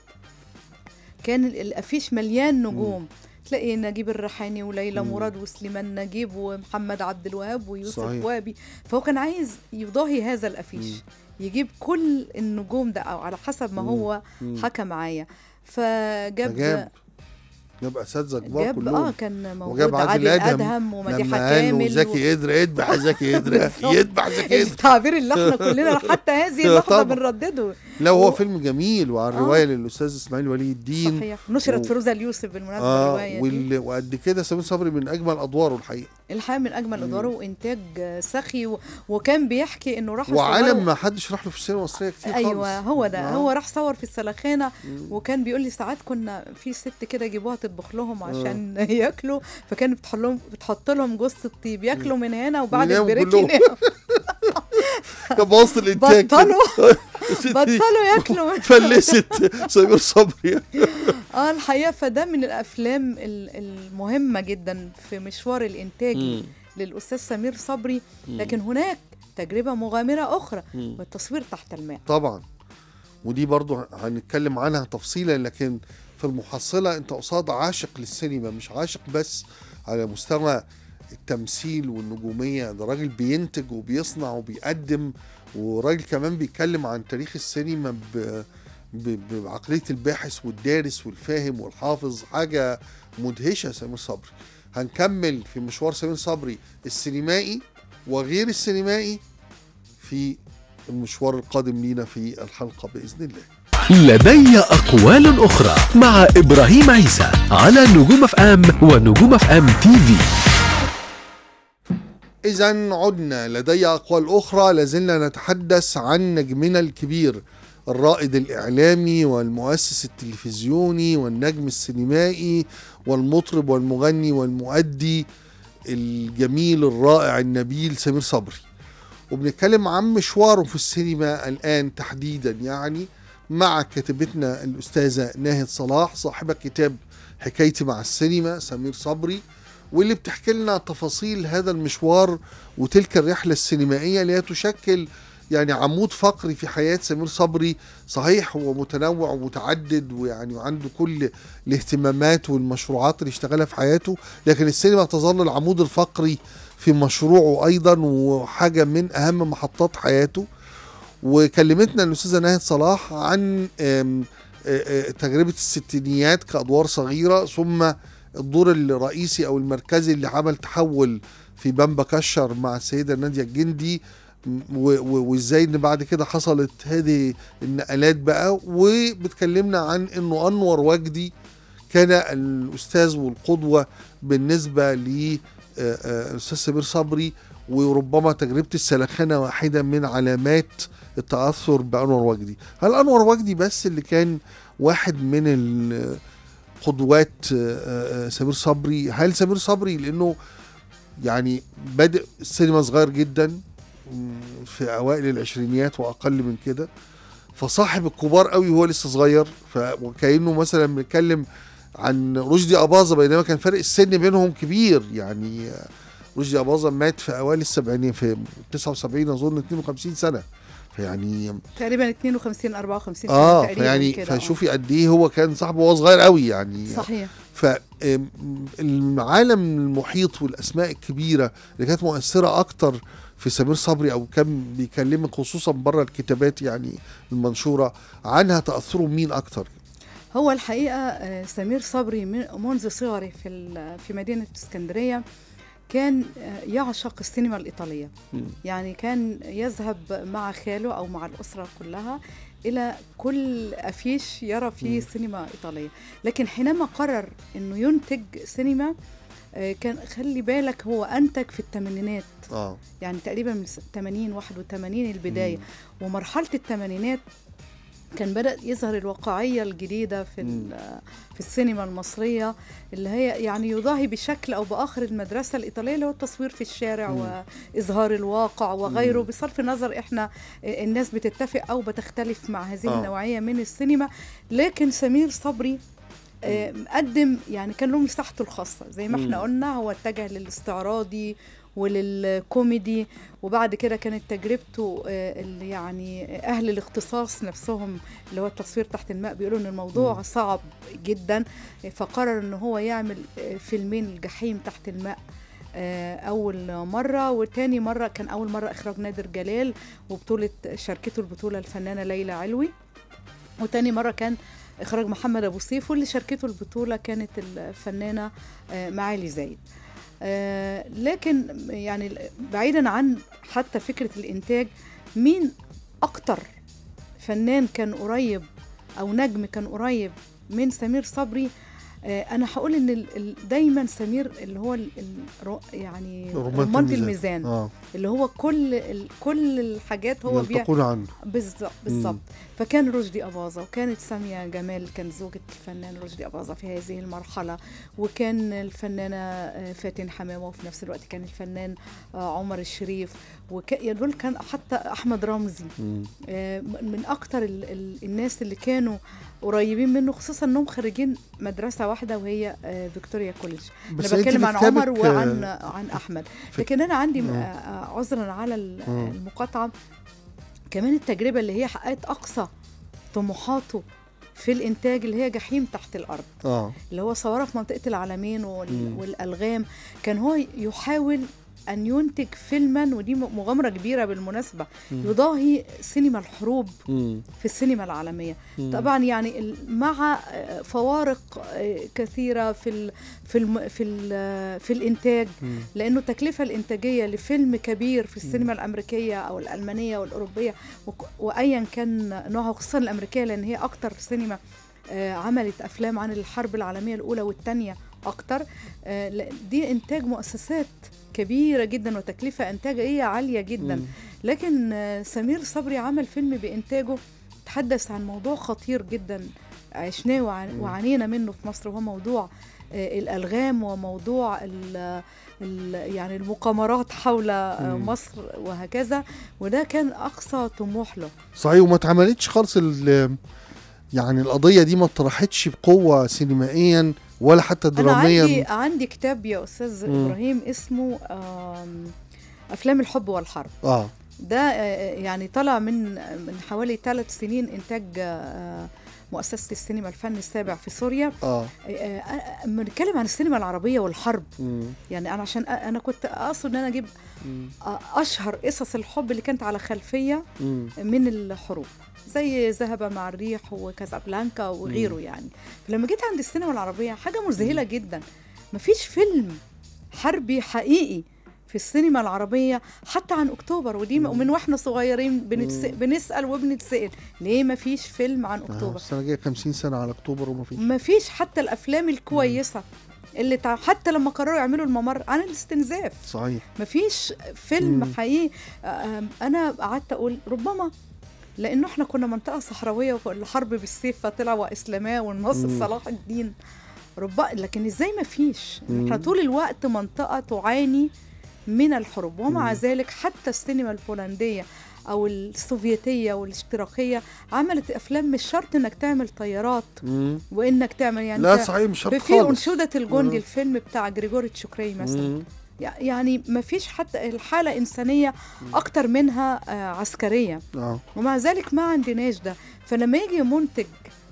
Speaker 3: كان ال- الافيش مليان نجوم تلاقي نجيب الريحاني وليلى
Speaker 2: مم.
Speaker 3: مراد وسليمان نجيب ومحمد عبد الوهاب ويوسف
Speaker 2: صحيح.
Speaker 3: وهبي فهو كان عايز يضاهي هذا الافيش
Speaker 2: مم.
Speaker 3: يجيب كل النجوم ده او على حسب ما
Speaker 2: مم.
Speaker 3: هو
Speaker 2: مم.
Speaker 3: حكى معايا فجاب
Speaker 2: جاب جاب اساتذه كبار
Speaker 3: جاب
Speaker 2: كلهم
Speaker 3: اه كان موجود
Speaker 2: وجاب عادل
Speaker 3: عادل
Speaker 2: أدهم
Speaker 3: ادهم ومديحه
Speaker 2: لما قال
Speaker 3: كامل
Speaker 2: زكي قدر يذبح زكي قدر
Speaker 3: بالظبط.
Speaker 2: يذبح زكي قدر
Speaker 3: التعبير اللي احنا كلنا حتى هذه اللحظه
Speaker 2: طبعا.
Speaker 3: بنردده
Speaker 2: لا هو
Speaker 3: و-
Speaker 2: فيلم جميل وعن
Speaker 3: آه.
Speaker 2: روايه للاستاذ اسماعيل ولي الدين
Speaker 3: صحيح نشرت
Speaker 2: و-
Speaker 3: فيروزه اليوسف بالمناسبه
Speaker 2: اه
Speaker 3: الروايه دي
Speaker 2: وال... وقد كده سمير صبري من اجمل ادواره الحقيقه
Speaker 3: الحقيقه من اجمل
Speaker 2: مم.
Speaker 3: ادواره وانتاج آه، سخي و... وكان بيحكي انه راح
Speaker 2: وعالم
Speaker 3: يصوره-
Speaker 2: ما حدش راح له في السينما المصريه كتير
Speaker 3: ايوه
Speaker 2: خالص
Speaker 3: هو ده
Speaker 2: آه.
Speaker 3: هو راح صور في السلخانه
Speaker 2: مم.
Speaker 3: وكان بيقول لي ساعات كنا في ست كده يجيبوها تطبخ لهم عشان ياكلوا فكانت بتحط لهم بتحط لهم جوز الطيب ياكلوا من هنا وبعد
Speaker 2: ويناموا
Speaker 3: البريك
Speaker 2: كلهم.
Speaker 3: يناموا
Speaker 2: كان بوظت الانتاج
Speaker 3: بطلوا
Speaker 2: ست دي
Speaker 3: بطلوا ياكلوا
Speaker 2: فلست سمير صبري
Speaker 3: اه الحقيقه فده من الافلام ال- المهمه جدا في مشوار الانتاج
Speaker 2: مم.
Speaker 3: للاستاذ سمير صبري
Speaker 2: مم.
Speaker 3: لكن هناك تجربه مغامره اخرى
Speaker 2: مم.
Speaker 3: والتصوير تحت الماء
Speaker 2: طبعا ودي برضو هنتكلم عنها تفصيلا لكن في المحصلة انت قصاد عاشق للسينما مش عاشق بس على مستوى التمثيل والنجومية ده راجل بينتج وبيصنع وبيقدم وراجل كمان بيتكلم عن تاريخ السينما ب... ب... بعقلية الباحث والدارس والفاهم والحافظ حاجة مدهشة سمير صبري هنكمل في مشوار سمير صبري السينمائي وغير السينمائي في المشوار القادم لينا في الحلقة بإذن الله
Speaker 1: لدي أقوال أخرى مع إبراهيم عيسى على نجوم اف ام ونجوم اف ام تي في
Speaker 2: إذا عدنا لدي أقوال أخرى لازلنا نتحدث عن نجمنا الكبير الرائد الإعلامي والمؤسس التلفزيوني والنجم السينمائي والمطرب والمغني والمؤدي الجميل الرائع النبيل سمير صبري وبنتكلم عن مشواره في السينما الآن تحديدا يعني مع كاتبتنا الأستاذة ناهد صلاح صاحبة كتاب حكايتي مع السينما سمير صبري واللي بتحكي لنا تفاصيل هذا المشوار وتلك الرحلة السينمائية اللي هي تشكل يعني عمود فقري في حياة سمير صبري صحيح هو متنوع ومتعدد ويعني عنده كل الاهتمامات والمشروعات اللي اشتغلها في حياته لكن السينما تظل العمود الفقري في مشروعه أيضا وحاجة من أهم محطات حياته وكلمتنا الأستاذة ناهد صلاح عن آم، آه، آه، تجربة الستينيات كأدوار صغيرة ثم الدور الرئيسي أو المركزي اللي عمل تحول في بامبا كشر مع السيدة نادية الجندي و- و- وازاي ان بعد كده حصلت هذه النقلات بقى وبتكلمنا عن انه انور وجدي كان الاستاذ والقدوه بالنسبه ل آه، آه، الاستاذ سمير صبري وربما تجربه السلخانه واحده من علامات التاثر بانور وجدي هل انور وجدي بس اللي كان واحد من ال- قدوات آه، آه، سمير صبري هل سمير صبري لانه يعني بادئ السينما صغير جدا مم، في اوائل العشرينيات واقل من كده فصاحب الكبار قوي وهو لسه صغير ف وكانه مثلا بنتكلم عن رشدي اباظه بينما كان فرق السن بينهم كبير يعني آه، رشدي اباظه مات في اوائل السبعينات في 79 اظن 52 سنه فيعني
Speaker 3: تقريبا 52 54 سنة
Speaker 2: اه
Speaker 3: تقريبا
Speaker 2: فيعني
Speaker 3: كده، آه.
Speaker 2: فشوفي قد ايه هو كان صاحبه وهو صغير قوي يعني
Speaker 3: صحيح
Speaker 2: فالعالم المحيط والاسماء الكبيره اللي كانت مؤثره اكتر في سمير صبري او كان بيكلمك خصوصا بره الكتابات يعني المنشوره عنها تاثره مين اكتر
Speaker 3: هو الحقيقة آه، سمير صبري من- منذ صغري في ال- في مدينة اسكندرية كان آه، يعشق السينما الإيطالية
Speaker 2: مم.
Speaker 3: يعني كان يذهب مع خاله أو مع الأسرة كلها إلى كل أفيش يرى فيه
Speaker 2: مم.
Speaker 3: سينما إيطالية لكن حينما قرر أنه ينتج سينما آه، كان خلي بالك هو أنتج في الثمانينات
Speaker 2: اه
Speaker 3: يعني تقريبا من 80 81 البداية ومرحلة الثمانينات كان بدأ يظهر الواقعية الجديدة في ال- في السينما المصرية اللي هي يعني يضاهي بشكل أو بآخر المدرسة الإيطالية اللي هو التصوير في الشارع
Speaker 2: مم.
Speaker 3: وإظهار الواقع وغيره
Speaker 2: مم.
Speaker 3: بصرف النظر إحنا الناس بتتفق أو بتختلف مع هذه
Speaker 2: آه.
Speaker 3: النوعية من السينما لكن سمير صبري آه، قدم يعني كان له مساحته الخاصة زي ما احنا
Speaker 2: مم.
Speaker 3: قلنا هو اتجه للاستعراضي وللكوميدي وبعد كده كانت تجربته آه، اللي يعني اهل الاختصاص نفسهم اللي هو التصوير تحت الماء بيقولوا ان الموضوع
Speaker 2: مم.
Speaker 3: صعب جدا فقرر ان هو يعمل آه، فيلمين الجحيم تحت الماء آه، اول مره وتاني مره كان اول مره اخراج نادر جلال وبطوله شاركته البطوله الفنانه ليلى علوي وتاني مره كان اخراج محمد ابو سيف واللي شاركته البطوله كانت الفنانه آه، معالي زايد آه، لكن يعني بعيدا عن حتى فكره الانتاج مين اكتر فنان كان قريب او نجم كان قريب من سمير صبري آه، انا هقول ان ال- ال- دايما سمير اللي هو ال- ال- يعني رمانة الميزان
Speaker 2: اه
Speaker 3: اللي هو كل ال- كل الحاجات هو بيع
Speaker 2: تقول عنه
Speaker 3: بالظبط بالظبط فكان رشدي أباظة وكانت سامية جمال كان زوجة الفنان رشدي أباظة في هذه المرحلة وكان الفنانة آه، فاتن حمامة وفي نفس الوقت كان الفنان آه، عمر الشريف وك... دول كان حتى أحمد رمزي
Speaker 2: مم.
Speaker 3: آه، من أكتر ال... ال... الناس اللي كانوا قريبين منه خصوصا انهم خريجين مدرسه واحده وهي آه، فيكتوريا كوليدج
Speaker 2: بس
Speaker 3: انا
Speaker 2: أنت
Speaker 3: بتكلم
Speaker 2: في
Speaker 3: عن عمر
Speaker 2: كتابك،
Speaker 3: وعن
Speaker 2: آه،
Speaker 3: عن احمد
Speaker 2: في-
Speaker 3: لكن انا عندي
Speaker 2: آه.
Speaker 3: آه، آه، عذرا على ال-
Speaker 2: آه.
Speaker 3: المقاطعه كمان التجربه اللي هي حققت اقصى طموحاته في الانتاج اللي هي جحيم تحت الارض
Speaker 2: اه
Speaker 3: اللي هو صورها في منطقه العالمين وال-
Speaker 2: مم.
Speaker 3: والالغام كان هو يحاول ان ينتج فيلما ودي م- مغامره كبيره بالمناسبه
Speaker 2: مم.
Speaker 3: يضاهي سينما الحروب
Speaker 2: مم.
Speaker 3: في السينما العالميه
Speaker 2: مم.
Speaker 3: طبعا يعني ال- مع آه، فوارق آه، كثيره في ال في الم في ال في الانتاج
Speaker 2: مم.
Speaker 3: لانه التكلفه الانتاجيه لفيلم كبير في السينما الامريكيه او الالمانيه والاوروبيه وك- وايا كان نوعها خصوصا الامريكيه لان هي اكتر سينما آه، عملت افلام عن الحرب العالميه الاولى والثانيه اكتر آه، لا- دي انتاج مؤسسات كبيره جدا وتكلفه انتاجيه عاليه جدا
Speaker 2: مم.
Speaker 3: لكن آه، سمير صبري عمل فيلم بإنتاجه تحدث عن موضوع خطير جدا عشناه وع-
Speaker 2: مم.
Speaker 3: وعانينا منه في مصر وهو موضوع آه، الألغام وموضوع ال ال يعني المقامرات حول آه،
Speaker 2: مم.
Speaker 3: مصر وهكذا وده كان أقصى طموح له
Speaker 2: صحيح وما اتعملتش خالص ال- يعني القضيه دي ما اتطرحتش بقوه سينمائيا ولا حتى
Speaker 3: أنا
Speaker 2: دراميا
Speaker 3: عندي عندي كتاب يا أستاذ
Speaker 2: مم.
Speaker 3: إبراهيم اسمه آم، أفلام الحب والحرب
Speaker 2: اه
Speaker 3: ده آه، يعني طلع من من حوالي ثلاث سنين إنتاج آه، مؤسسة السينما الفن السابع في سوريا
Speaker 2: اه
Speaker 3: آه، آه، بنتكلم عن السينما العربية والحرب
Speaker 2: مم.
Speaker 3: يعني أنا عشان أ- أنا كنت أقصد إن أنا أجيب
Speaker 2: مم.
Speaker 3: آه، أشهر قصص الحب اللي كانت على خلفية
Speaker 2: مم.
Speaker 3: من الحروب زي ذهب مع الريح وكازابلانكا وغيره يعني فلما جيت عند السينما العربية حاجة مذهلة جدا مفيش فيلم حربي حقيقي في السينما العربية حتى عن أكتوبر ودي
Speaker 2: مم.
Speaker 3: من واحنا صغيرين بنتس...
Speaker 2: مم.
Speaker 3: بنسأل وبنتسأل ليه مفيش فيلم عن
Speaker 2: آه،
Speaker 3: أكتوبر
Speaker 2: السنه جايه 50 سنه على اكتوبر وما فيش
Speaker 3: مفيش حتى الأفلام الكويسة اللي تع... حتى لما قرروا يعملوا الممر عن الاستنزاف
Speaker 2: صحيح
Speaker 3: مفيش فيلم
Speaker 2: مم.
Speaker 3: حقيقي آم، انا قعدت اقول ربما لانه احنا كنا منطقه صحراويه والحرب بالسيف فطلع واسلاماه والنصر
Speaker 2: مم.
Speaker 3: صلاح الدين ربما لكن ازاي ما فيش
Speaker 2: مم.
Speaker 3: احنا طول الوقت منطقه تعاني من الحروب ومع
Speaker 2: مم.
Speaker 3: ذلك حتى السينما البولنديه او السوفيتيه والاشتراكيه عملت افلام مش شرط انك تعمل طيارات
Speaker 2: مم.
Speaker 3: وانك تعمل يعني
Speaker 2: لا
Speaker 3: ت-
Speaker 2: صحيح مش شرط
Speaker 3: في في
Speaker 2: خالص
Speaker 3: انشوده الجندي
Speaker 2: مم.
Speaker 3: الفيلم بتاع جريجوري تشوكري مثلا
Speaker 2: مم.
Speaker 3: يع- يعني ما فيش حتى الحالة إنسانية أكتر منها آه، عسكرية
Speaker 2: اه
Speaker 3: ومع ذلك ما عندناش ده فلما يجي منتج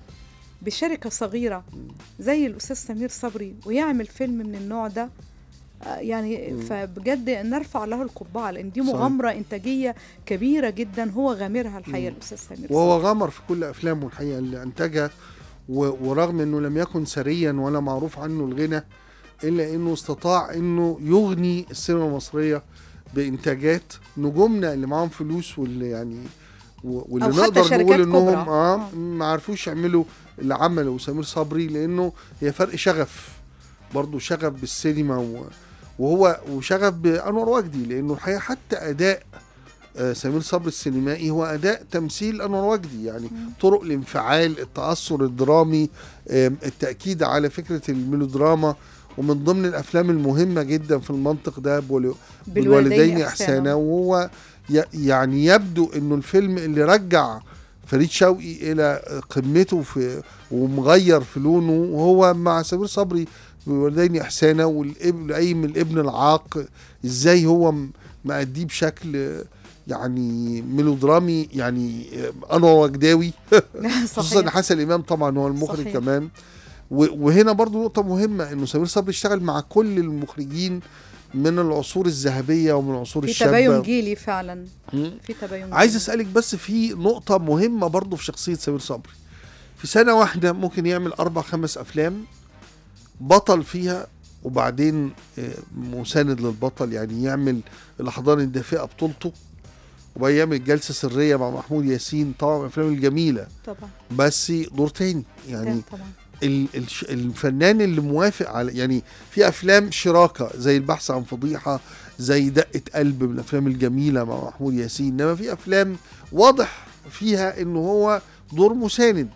Speaker 3: بشركة صغيرة زي الأستاذ سمير صبري ويعمل فيلم من النوع ده آه، يعني
Speaker 2: مم.
Speaker 3: فبجد نرفع له القبعة لأن دي
Speaker 2: صحيح.
Speaker 3: مغامرة إنتاجية كبيرة جدا هو غامرها الحقيقة
Speaker 2: مم.
Speaker 3: الأستاذ سمير
Speaker 2: وهو
Speaker 3: صبري
Speaker 2: غمر في كل افلامه الحقيقه اللي انتجها و- ورغم انه لم يكن ثريا ولا معروف عنه الغنى الا انه استطاع انه يغني السينما المصريه بانتاجات نجومنا اللي معاهم فلوس واللي يعني و- واللي
Speaker 3: أو حتى
Speaker 2: نقدر
Speaker 3: شركات
Speaker 2: نقول انهم
Speaker 3: كبرى.
Speaker 2: اه
Speaker 3: آه.
Speaker 2: ما عرفوش يعملوا اللي عمله سمير صبري لانه هي فرق شغف برضه شغف بالسينما و- وهو وشغف بانور وجدي لانه الحقيقه حتى اداء آه، سمير صبري السينمائي هو اداء تمثيل انور وجدي يعني
Speaker 3: مم.
Speaker 2: طرق الانفعال التاثر الدرامي آم، التاكيد على فكره الميلودراما ومن ضمن الافلام المهمه جدا في المنطق ده بول- بالوالدين احسانا وهو ي- يعني يبدو انه الفيلم اللي رجع فريد شوقي الى قمته في ومغير في لونه وهو مع سمير صبري بالوالدين احسانا والابن قايم الابن العاق ازاي هو م- مأديه بشكل يعني ميلودرامي يعني انور وجداوي خصوصا
Speaker 3: صحيح
Speaker 2: حسن امام طبعا هو المخرج
Speaker 3: صحيح.
Speaker 2: كمان و- وهنا برضو نقطه مهمه انه سمير صبري اشتغل مع كل المخرجين من العصور الذهبيه ومن العصور
Speaker 3: في
Speaker 2: الشابه
Speaker 3: تباين جيلي فعلا
Speaker 2: مم.
Speaker 3: في تباين
Speaker 2: عايز
Speaker 3: جيلي.
Speaker 2: اسالك بس في نقطه مهمه برضو في شخصيه سمير صبري في سنه واحده ممكن يعمل اربع خمس افلام بطل فيها وبعدين آه، مساند للبطل يعني يعمل الاحضان الدافئه بطولته وبعدين يعمل جلسه سريه مع محمود ياسين طبعا من الافلام الجميله
Speaker 3: طبعا
Speaker 2: بس دور تاني يعني
Speaker 3: طبعا
Speaker 2: ال- الش- الفنان اللي موافق على يعني في افلام شراكه زي البحث عن فضيحه زي دقه قلب من الافلام الجميله مع محمود ياسين انما في افلام واضح فيها انه هو دور مساند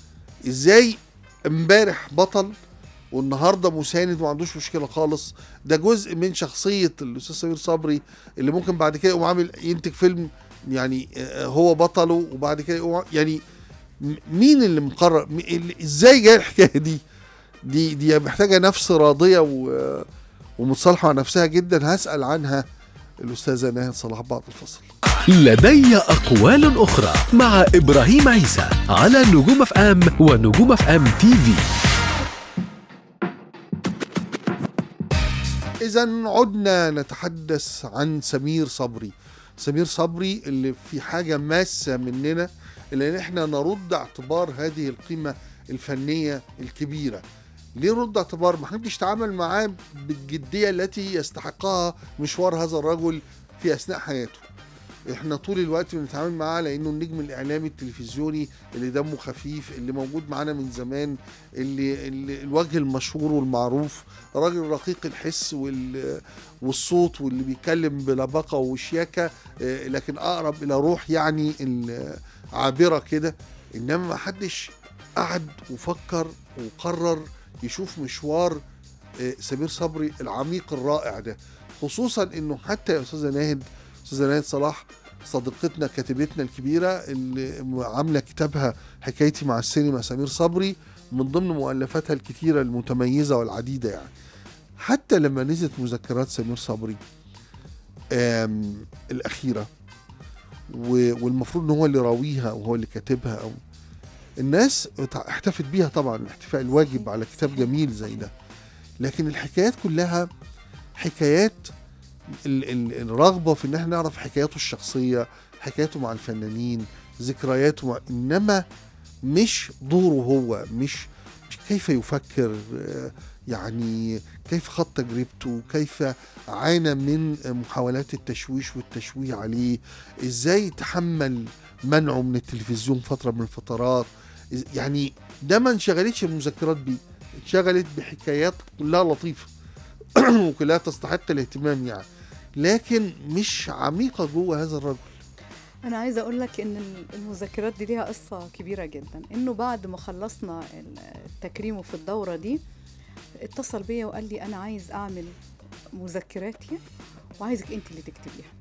Speaker 2: ازاي امبارح بطل والنهارده مساند وما عندوش مشكله خالص ده جزء من شخصيه الاستاذ سمير صبري اللي ممكن بعد كده يقوم عامل ينتج فيلم يعني آه، هو بطله وبعد كده يقوم يعني م- مين اللي مقرر م- اللي- ازاي جاي الحكايه دي دي دي محتاجه نفس راضيه و ومتصالحه مع نفسها جدا هسال عنها الاستاذه ناهد صلاح بعد الفصل
Speaker 1: لدي أقوال أخرى مع إبراهيم عيسى على نجوم اف ام ونجوم اف ام تي في
Speaker 2: إذا عدنا نتحدث عن سمير صبري سمير صبري اللي في حاجة ماسة مننا اللي إن احنا نرد اعتبار هذه القيمة الفنية الكبيرة ليه نرد اعتبار ما حدش تعامل معاه بالجدية التي يستحقها مشوار هذا الرجل في أثناء حياته احنا طول الوقت بنتعامل معاه على انه النجم الاعلامي التلفزيوني اللي دمه خفيف اللي موجود معانا من زمان اللي, اللي الوجه المشهور والمعروف راجل رقيق الحس وال والصوت واللي بيتكلم بلباقه وشياكه آه، لكن اقرب الى روح يعني عابره كده انما ما حدش قعد وفكر وقرر يشوف مشوار آه، سمير صبري العميق الرائع ده خصوصا انه حتى يا استاذه ناهد استاذه ناهد صلاح صديقتنا كاتبتنا الكبيره اللي عامله كتابها حكايتي مع السينما سمير صبري من ضمن مؤلفاتها الكتيره المتميزه والعديده يعني حتى لما نزلت مذكرات سمير صبري آم، الاخيره و- والمفروض ان هو اللي راويها وهو اللي كاتبها او الناس اتع- احتفت بيها طبعا الاحتفاء الواجب على كتاب جميل زي ده لكن الحكايات كلها حكايات ال- ال- الرغبه في ان احنا نعرف حكاياته الشخصيه حكاياته مع الفنانين ذكرياته مع انما مش دوره هو مش مش كيف يفكر آه، يعني كيف خط تجربته كيف عانى من محاولات التشويش والتشويه عليه ازاي تحمل منعه من التلفزيون فتره من الفترات إز- يعني ده ما انشغلتش المذكرات بيه انشغلت بحكايات كلها لطيفه وكلها تستحق الاهتمام يعني لكن مش عميقه جوه هذا الرجل
Speaker 3: انا عايزه اقول لك ان ال- المذكرات دي ليها قصه كبيره جدا انه بعد ما خلصنا ال- تكريمه في الدوره دي اتصل بيا وقال لي انا عايز اعمل مذكراتي وعايزك انت اللي تكتبيها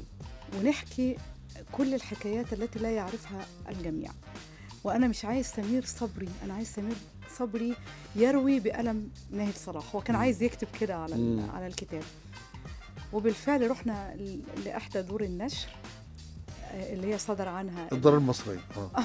Speaker 3: ونحكي كل الحكايات التي لا يعرفها الجميع وانا مش عايز سمير صبري انا عايز سمير صبري يروي بقلم ناهد صلاح هو كان
Speaker 2: مم.
Speaker 3: عايز يكتب كده على ال-
Speaker 2: مم.
Speaker 3: على الكتاب وبالفعل رحنا ل- لاحدى دور النشر آه، اللي هي صدر عنها
Speaker 2: الدار المصريه اه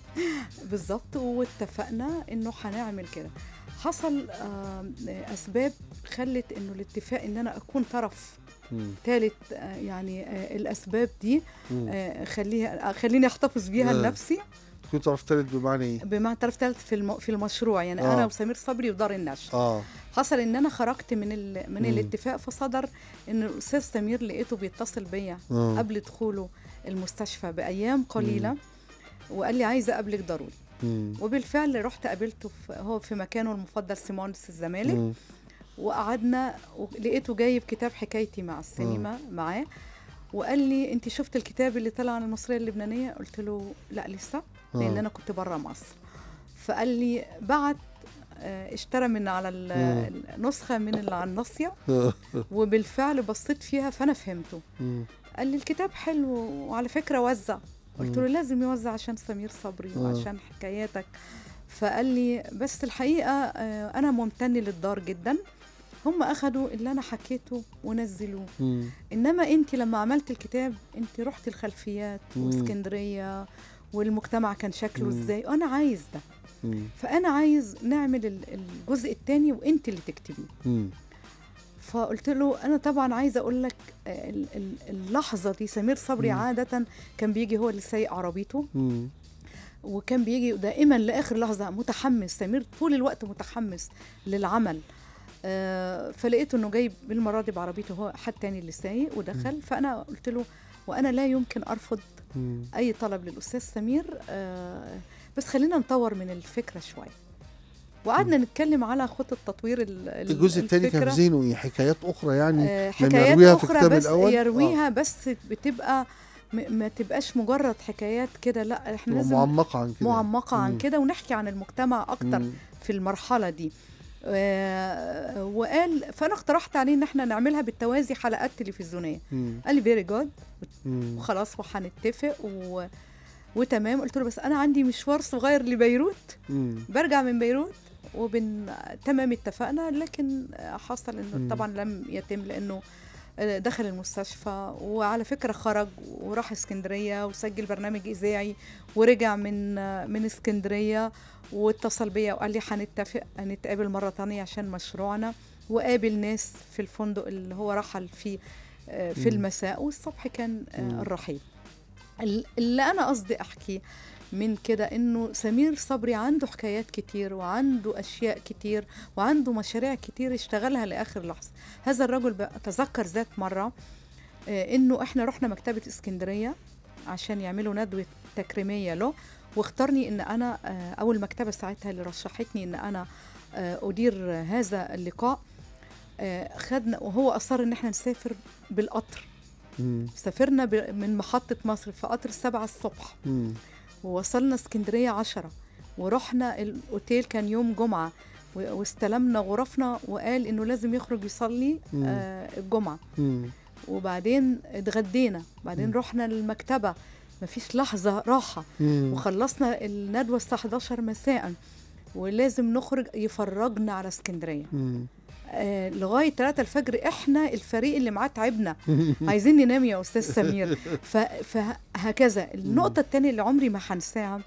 Speaker 3: بالظبط واتفقنا انه هنعمل كده حصل آم، اسباب خلت انه الاتفاق ان انا اكون طرف
Speaker 2: مم.
Speaker 3: ثالث يعني آه، الاسباب دي
Speaker 2: مم.
Speaker 3: آه، خليها آه، خليني احتفظ بيها
Speaker 2: آه.
Speaker 3: لنفسي
Speaker 2: كنت طرف ثالث بمعنى ايه؟
Speaker 3: بمعنى طرف ثالث في الم- في المشروع يعني
Speaker 2: آه.
Speaker 3: انا وسمير صبري ودار النشر
Speaker 2: اه
Speaker 3: حصل ان انا خرجت من ال... من
Speaker 2: مم.
Speaker 3: الاتفاق فصدر ان الاستاذ سمير لقيته بيتصل بيا
Speaker 2: آه.
Speaker 3: قبل دخوله المستشفى بايام قليله وقال لي عايزه اقابلك ضروري
Speaker 2: مم.
Speaker 3: وبالفعل رحت قابلته في هو في مكانه المفضل سيمونس الزمالك
Speaker 2: مم.
Speaker 3: وقعدنا ولقيته جايب كتاب حكايتي مع السينما معاه وقال لي انت شفت الكتاب اللي طلع عن المصريه اللبنانيه قلت له لا لسه لان
Speaker 2: آه.
Speaker 3: انا كنت بره مصر فقال لي بعت آه، اشترى من على ال-
Speaker 2: مم.
Speaker 3: النسخه من اللي على الناصيه
Speaker 2: آه.
Speaker 3: وبالفعل بصيت فيها فانا فهمته
Speaker 2: مم.
Speaker 3: قال لي الكتاب حلو وعلى فكره وزع قلت
Speaker 2: مم.
Speaker 3: له لازم يوزع عشان سمير صبري
Speaker 2: آه.
Speaker 3: وعشان حكاياتك فقال لي بس الحقيقه آه، انا ممتن للدار جدا هم اخدوا اللي انا حكيته ونزلوه
Speaker 2: مم.
Speaker 3: انما انت لما عملت الكتاب انت رحت الخلفيات
Speaker 2: مم.
Speaker 3: واسكندريه والمجتمع كان شكله
Speaker 2: مم.
Speaker 3: ازاي وانا عايز ده
Speaker 2: مم.
Speaker 3: فانا عايز نعمل ال- الجزء الثاني وانت اللي تكتبيه
Speaker 2: مم.
Speaker 3: فقلت له انا طبعا عايزه اقول لك آه، ال- ال- اللحظه دي سمير صبري
Speaker 2: مم.
Speaker 3: عاده كان بيجي هو اللي سايق عربيته
Speaker 2: مم.
Speaker 3: وكان بيجي دائما لاخر لحظه متحمس سمير طول الوقت متحمس للعمل آه فلقيته انه جاي بالمره دي بعربيته هو حد تاني اللي سايق ودخل فانا قلت له وانا لا يمكن ارفض
Speaker 2: مم.
Speaker 3: اي طلب للاستاذ سمير آه بس خلينا نطور من الفكره شويه وقعدنا نتكلم على خطط تطوير ال- ال-
Speaker 2: الجزء الثاني كان
Speaker 3: الفكرة.
Speaker 2: في ذهنه إيه؟ حكايات اخرى يعني
Speaker 3: آه،
Speaker 2: لم
Speaker 3: حكايات
Speaker 2: يرويها في
Speaker 3: اخرى
Speaker 2: الكتاب
Speaker 3: بس
Speaker 2: الأول؟
Speaker 3: يرويها بس بتبقى م- ما تبقاش مجرد حكايات كده لا احنا لازم
Speaker 2: معمقه عن كده
Speaker 3: معمقه عن
Speaker 2: مم.
Speaker 3: كده ونحكي عن المجتمع اكتر
Speaker 2: مم.
Speaker 3: في المرحله دي آه، وقال فانا اقترحت عليه ان احنا نعملها بالتوازي حلقات تلفزيونيه
Speaker 2: مم.
Speaker 3: قال لي فيري جود
Speaker 2: مم.
Speaker 3: وخلاص وهنتفق و... وتمام قلت له بس انا عندي مشوار صغير لبيروت
Speaker 2: مم.
Speaker 3: برجع من بيروت وبن تمام اتفقنا لكن حصل
Speaker 2: مم.
Speaker 3: انه طبعا لم يتم لانه آه، دخل المستشفى وعلى فكرة خرج وراح اسكندرية وسجل برنامج إذاعي ورجع من آه، من اسكندرية واتصل بيا وقال لي هنتفق نتقابل مرة تانية عشان مشروعنا وقابل ناس في الفندق اللي هو رحل فيه آه، في
Speaker 2: مم.
Speaker 3: المساء والصبح كان آه،
Speaker 2: مم.
Speaker 3: الرحيل ال- اللي أنا قصدي أحكيه من كده إنه سمير صبري عنده حكايات كتير وعنده أشياء كتير وعنده مشاريع كتير اشتغلها لآخر لحظة هذا الرجل بقى تذكر ذات مرة آه، إنه إحنا رحنا مكتبة اسكندرية عشان يعملوا ندوة تكريمية له واختارني إن أنا آه، أول مكتبة ساعتها اللي رشحتني إن أنا آه، أدير آه، هذا اللقاء آه، خدنا وهو أصر إن إحنا نسافر بالقطر
Speaker 2: مم.
Speaker 3: سافرنا ب- من محطة مصر في قطر السبعة الصبح
Speaker 2: مم.
Speaker 3: ووصلنا اسكندرية عشرة ورحنا الأوتيل كان يوم جمعة و- واستلمنا غرفنا وقال إنه لازم يخرج يصلي
Speaker 2: مم.
Speaker 3: آه الجمعة
Speaker 2: مم.
Speaker 3: وبعدين اتغدينا بعدين
Speaker 2: مم.
Speaker 3: رحنا المكتبة مفيش لحظة راحة
Speaker 2: مم.
Speaker 3: وخلصنا الندوة الساعة 11 مساء ولازم نخرج يفرجنا على اسكندرية
Speaker 2: مم.
Speaker 3: آه لغاية 3 الفجر احنا الفريق اللي معاه تعبنا عايزين ننام يا استاذ سمير ف- فهكذا النقطة الثانية اللي عمري ما هنساها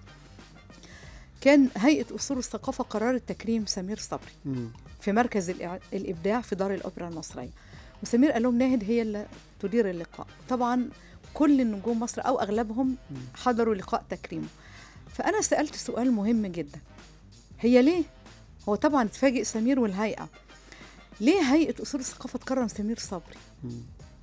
Speaker 3: كان هيئة أصول الثقافة قررت تكريم سمير صبري
Speaker 2: مم.
Speaker 3: في مركز الإع- الإبداع في دار الأوبرا المصرية وسمير قال لهم ناهد هي اللي تدير اللقاء طبعا كل النجوم مصر أو أغلبهم حضروا لقاء تكريمه فأنا سألت سؤال مهم جدا هي ليه؟ هو طبعا اتفاجئ سمير والهيئة ليه هيئة أصول الثقافة تكرم سمير صبري؟
Speaker 2: مم.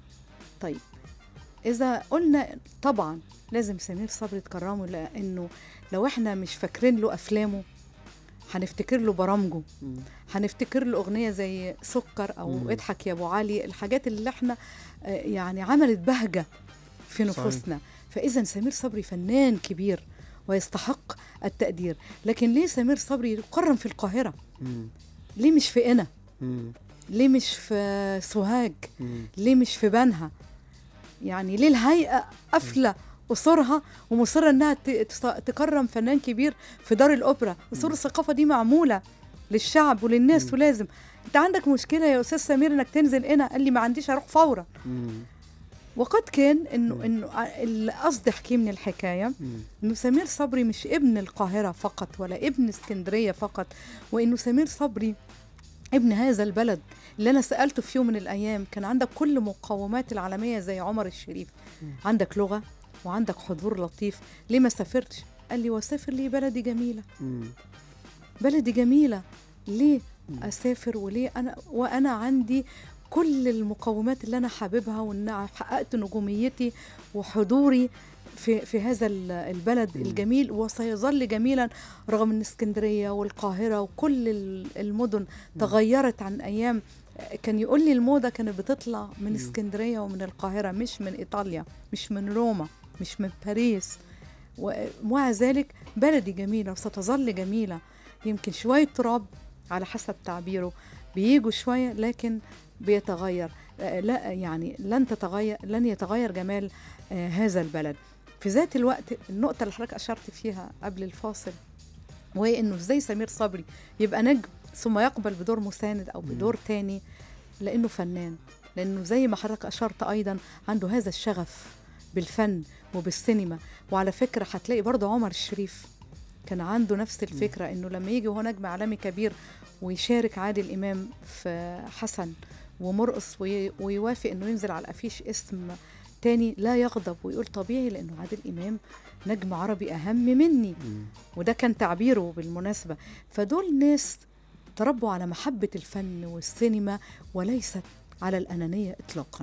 Speaker 3: طيب إذا قلنا طبعا لازم سمير صبري تكرمه لأنه لو إحنا مش فاكرين له أفلامه هنفتكر له برامجه
Speaker 2: مم.
Speaker 3: هنفتكر له أغنية زي سكر أو
Speaker 2: مم.
Speaker 3: اضحك يا أبو علي الحاجات اللي إحنا آه، يعني عملت بهجة في
Speaker 2: صحيح.
Speaker 3: نفوسنا فإذا سمير صبري فنان كبير ويستحق التقدير لكن ليه سمير صبري يقرم في القاهرة
Speaker 2: مم.
Speaker 3: ليه مش في قنا
Speaker 2: مم.
Speaker 3: ليه مش في سوهاج
Speaker 2: مم.
Speaker 3: ليه مش في بنها يعني ليه الهيئة قافلة قصورها ومصرة انها ت- تص- تكرم فنان كبير في دار الاوبرا قصور الثقافة دي معمولة للشعب وللناس
Speaker 2: مم.
Speaker 3: ولازم انت عندك مشكلة يا استاذ سمير انك تنزل هنا قال لي ما عنديش اروح فورا
Speaker 2: مم.
Speaker 3: وقد كان انه
Speaker 2: مم.
Speaker 3: انه ع- اللي قصدي احكيه من الحكايه
Speaker 2: مم.
Speaker 3: انه سمير صبري مش ابن القاهره فقط ولا ابن اسكندريه فقط وانه سمير صبري ابن هذا البلد اللي انا سالته في يوم من الايام كان عندك كل مقومات العالميه زي عمر الشريف
Speaker 2: مم.
Speaker 3: عندك لغه وعندك حضور لطيف ليه ما سافرتش قال لي واسافر ليه بلدي جميله
Speaker 2: مم.
Speaker 3: بلدي جميله ليه
Speaker 2: مم.
Speaker 3: اسافر وليه انا وانا عندي كل المقومات اللي انا حاببها وان حققت نجوميتي وحضوري في في هذا ال- البلد
Speaker 2: مم.
Speaker 3: الجميل وسيظل جميلا رغم ان اسكندريه والقاهره وكل ال- المدن تغيرت عن ايام كان يقول لي الموضه كانت بتطلع من
Speaker 2: مم.
Speaker 3: اسكندريه ومن القاهره مش من ايطاليا مش من روما مش من باريس ومع ذلك بلدي جميله وستظل جميله يمكن شويه تراب على حسب تعبيره بيجوا شويه لكن بيتغير آه، لا يعني لن تتغير لن يتغير جمال آه، هذا البلد في ذات الوقت النقطه اللي حضرتك اشرت فيها قبل الفاصل وهي انه ازاي سمير صبري يبقى نجم ثم يقبل بدور مساند او بدور تاني لانه فنان لانه زي ما حضرتك اشرت ايضا عنده هذا الشغف بالفن وبالسينما وعلى فكره هتلاقي برضه عمر الشريف كان عنده نفس الفكره انه لما يجي هو نجم عالمي كبير ويشارك عادل امام في حسن ومرقص وي- ويوافق انه ينزل على الافيش اسم تاني لا يغضب ويقول طبيعي لانه عادل امام نجم عربي اهم مني
Speaker 2: مم.
Speaker 3: وده كان تعبيره بالمناسبة فدول ناس تربوا على محبة الفن والسينما وليست على الأنانية إطلاقا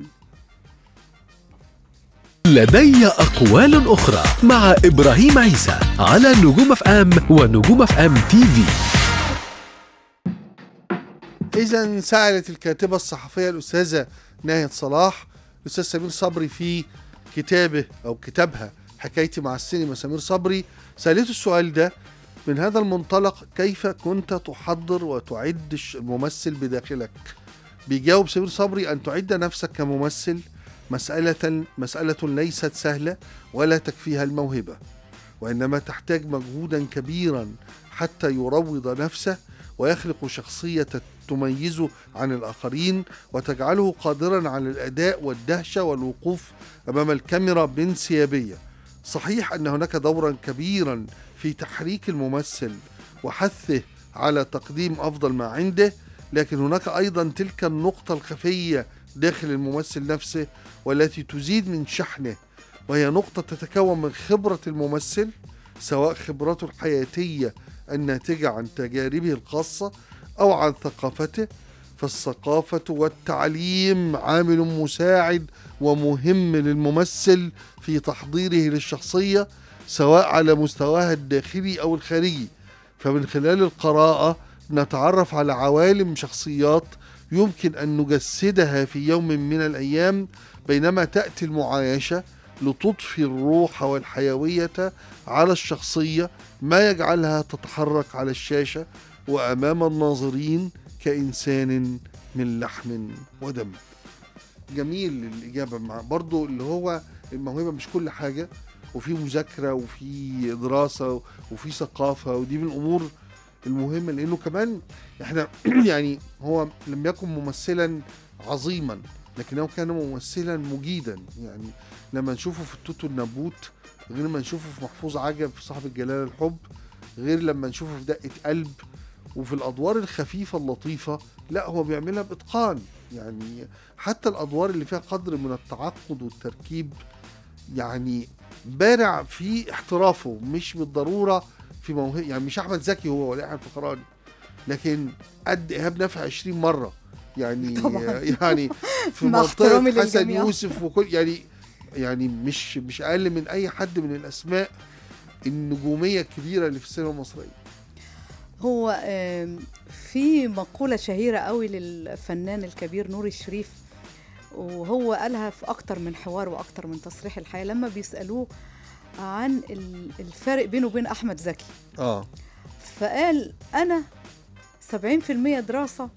Speaker 1: لدي أقوال أخرى مع إبراهيم عيسى على نجوم اف ام ونجوم اف ام تي في
Speaker 2: إذا سألت الكاتبة الصحفية الأستاذة ناهد صلاح الأستاذ سمير صبري في كتابه أو كتابها حكايتي مع السينما سمير صبري سألته السؤال ده من هذا المنطلق كيف كنت تحضر وتعد الش- الممثل بداخلك بيجاوب سمير صبري أن تعد نفسك كممثل مسألة مسألة ليست سهلة ولا تكفيها الموهبة وإنما تحتاج مجهودا كبيرا حتى يروض نفسه ويخلق شخصية تميزه عن الآخرين وتجعله قادرا على الأداء والدهشة والوقوف أمام الكاميرا بانسيابية صحيح أن هناك دورا كبيرا في تحريك الممثل وحثه على تقديم أفضل ما عنده لكن هناك أيضا تلك النقطة الخفية داخل الممثل نفسه والتي تزيد من شحنه وهي نقطة تتكون من خبرة الممثل سواء خبرته الحياتية الناتجة عن تجاربه الخاصة أو عن ثقافته فالثقافة والتعليم عامل مساعد ومهم للممثل في تحضيره للشخصية سواء على مستواها الداخلي أو الخارجي فمن خلال القراءة نتعرف على عوالم شخصيات يمكن أن نجسدها في يوم من الأيام بينما تأتي المعايشة لتضفي الروح والحيوية على الشخصية ما يجعلها تتحرك على الشاشة وأمام الناظرين كإنسان من لحم ودم جميل الإجابة مع برضو اللي هو الموهبة مش كل حاجة وفي مذاكرة وفي دراسة وفي ثقافة ودي من الأمور المهمة لأنه كمان احنا يعني هو لم يكن ممثلا عظيما لكنه كان ممثلا مجيدا يعني لما نشوفه في التوتو النبوت غير لما نشوفه في محفوظ عجب في صاحب الجلال الحب غير لما نشوفه في دقة قلب وفي الأدوار الخفيفة اللطيفة لا هو بيعملها بإتقان يعني حتى الأدوار اللي فيها قدر من التعقد والتركيب يعني بارع في احترافه مش بالضرورة في موهبة يعني مش أحمد زكي هو ولا أحمد فخراني لكن قد إيهاب نافع 20 مرة يعني
Speaker 3: طبعاً.
Speaker 2: يعني في
Speaker 3: مع احترامي
Speaker 2: منطقة حسن
Speaker 3: للجميع.
Speaker 2: يوسف وكل يعني يعني مش مش أقل من أي حد من الأسماء النجومية الكبيرة اللي في السينما المصرية
Speaker 3: هو آم، في مقولة شهيرة قوي للفنان الكبير نور الشريف وهو قالها في أكتر من حوار وأكتر من تصريح الحياة لما بيسألوه عن ال- الفرق بينه وبين أحمد زكي
Speaker 2: اه
Speaker 3: فقال أنا 70% دراسة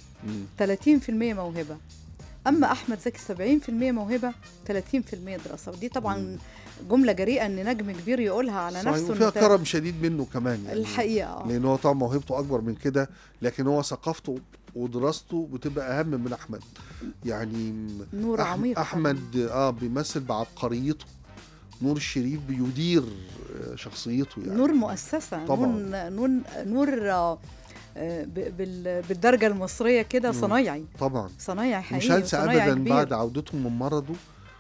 Speaker 3: 30% موهبة أما أحمد زكي 70% موهبة 30% دراسة ودي طبعا جملة جريئة إن نجم كبير يقولها على
Speaker 2: صحيح
Speaker 3: نفسه
Speaker 2: وفيها
Speaker 3: إنه
Speaker 2: كرم شديد منه كمان يعني
Speaker 3: الحقيقة آه.
Speaker 2: لان هو طبعا موهبته اكبر من كده لكن هو ثقافته ودراسته بتبقى اهم من احمد يعني
Speaker 3: نور
Speaker 2: أح-
Speaker 3: عميق طبعاً.
Speaker 2: احمد اه بيمثل بعبقريته نور الشريف بيدير آه، شخصيته يعني
Speaker 3: نور مؤسسة
Speaker 2: طبعاً.
Speaker 3: نور نور, نور آه، آه، ب- بال- بالدرجة المصرية كده
Speaker 2: مم.
Speaker 3: صنايعي
Speaker 2: طبعا
Speaker 3: صنايعي
Speaker 2: مش
Speaker 3: حقيقي
Speaker 2: هنسى
Speaker 3: وصنايعي
Speaker 2: ابدا
Speaker 3: كبير.
Speaker 2: بعد عودته من مرضه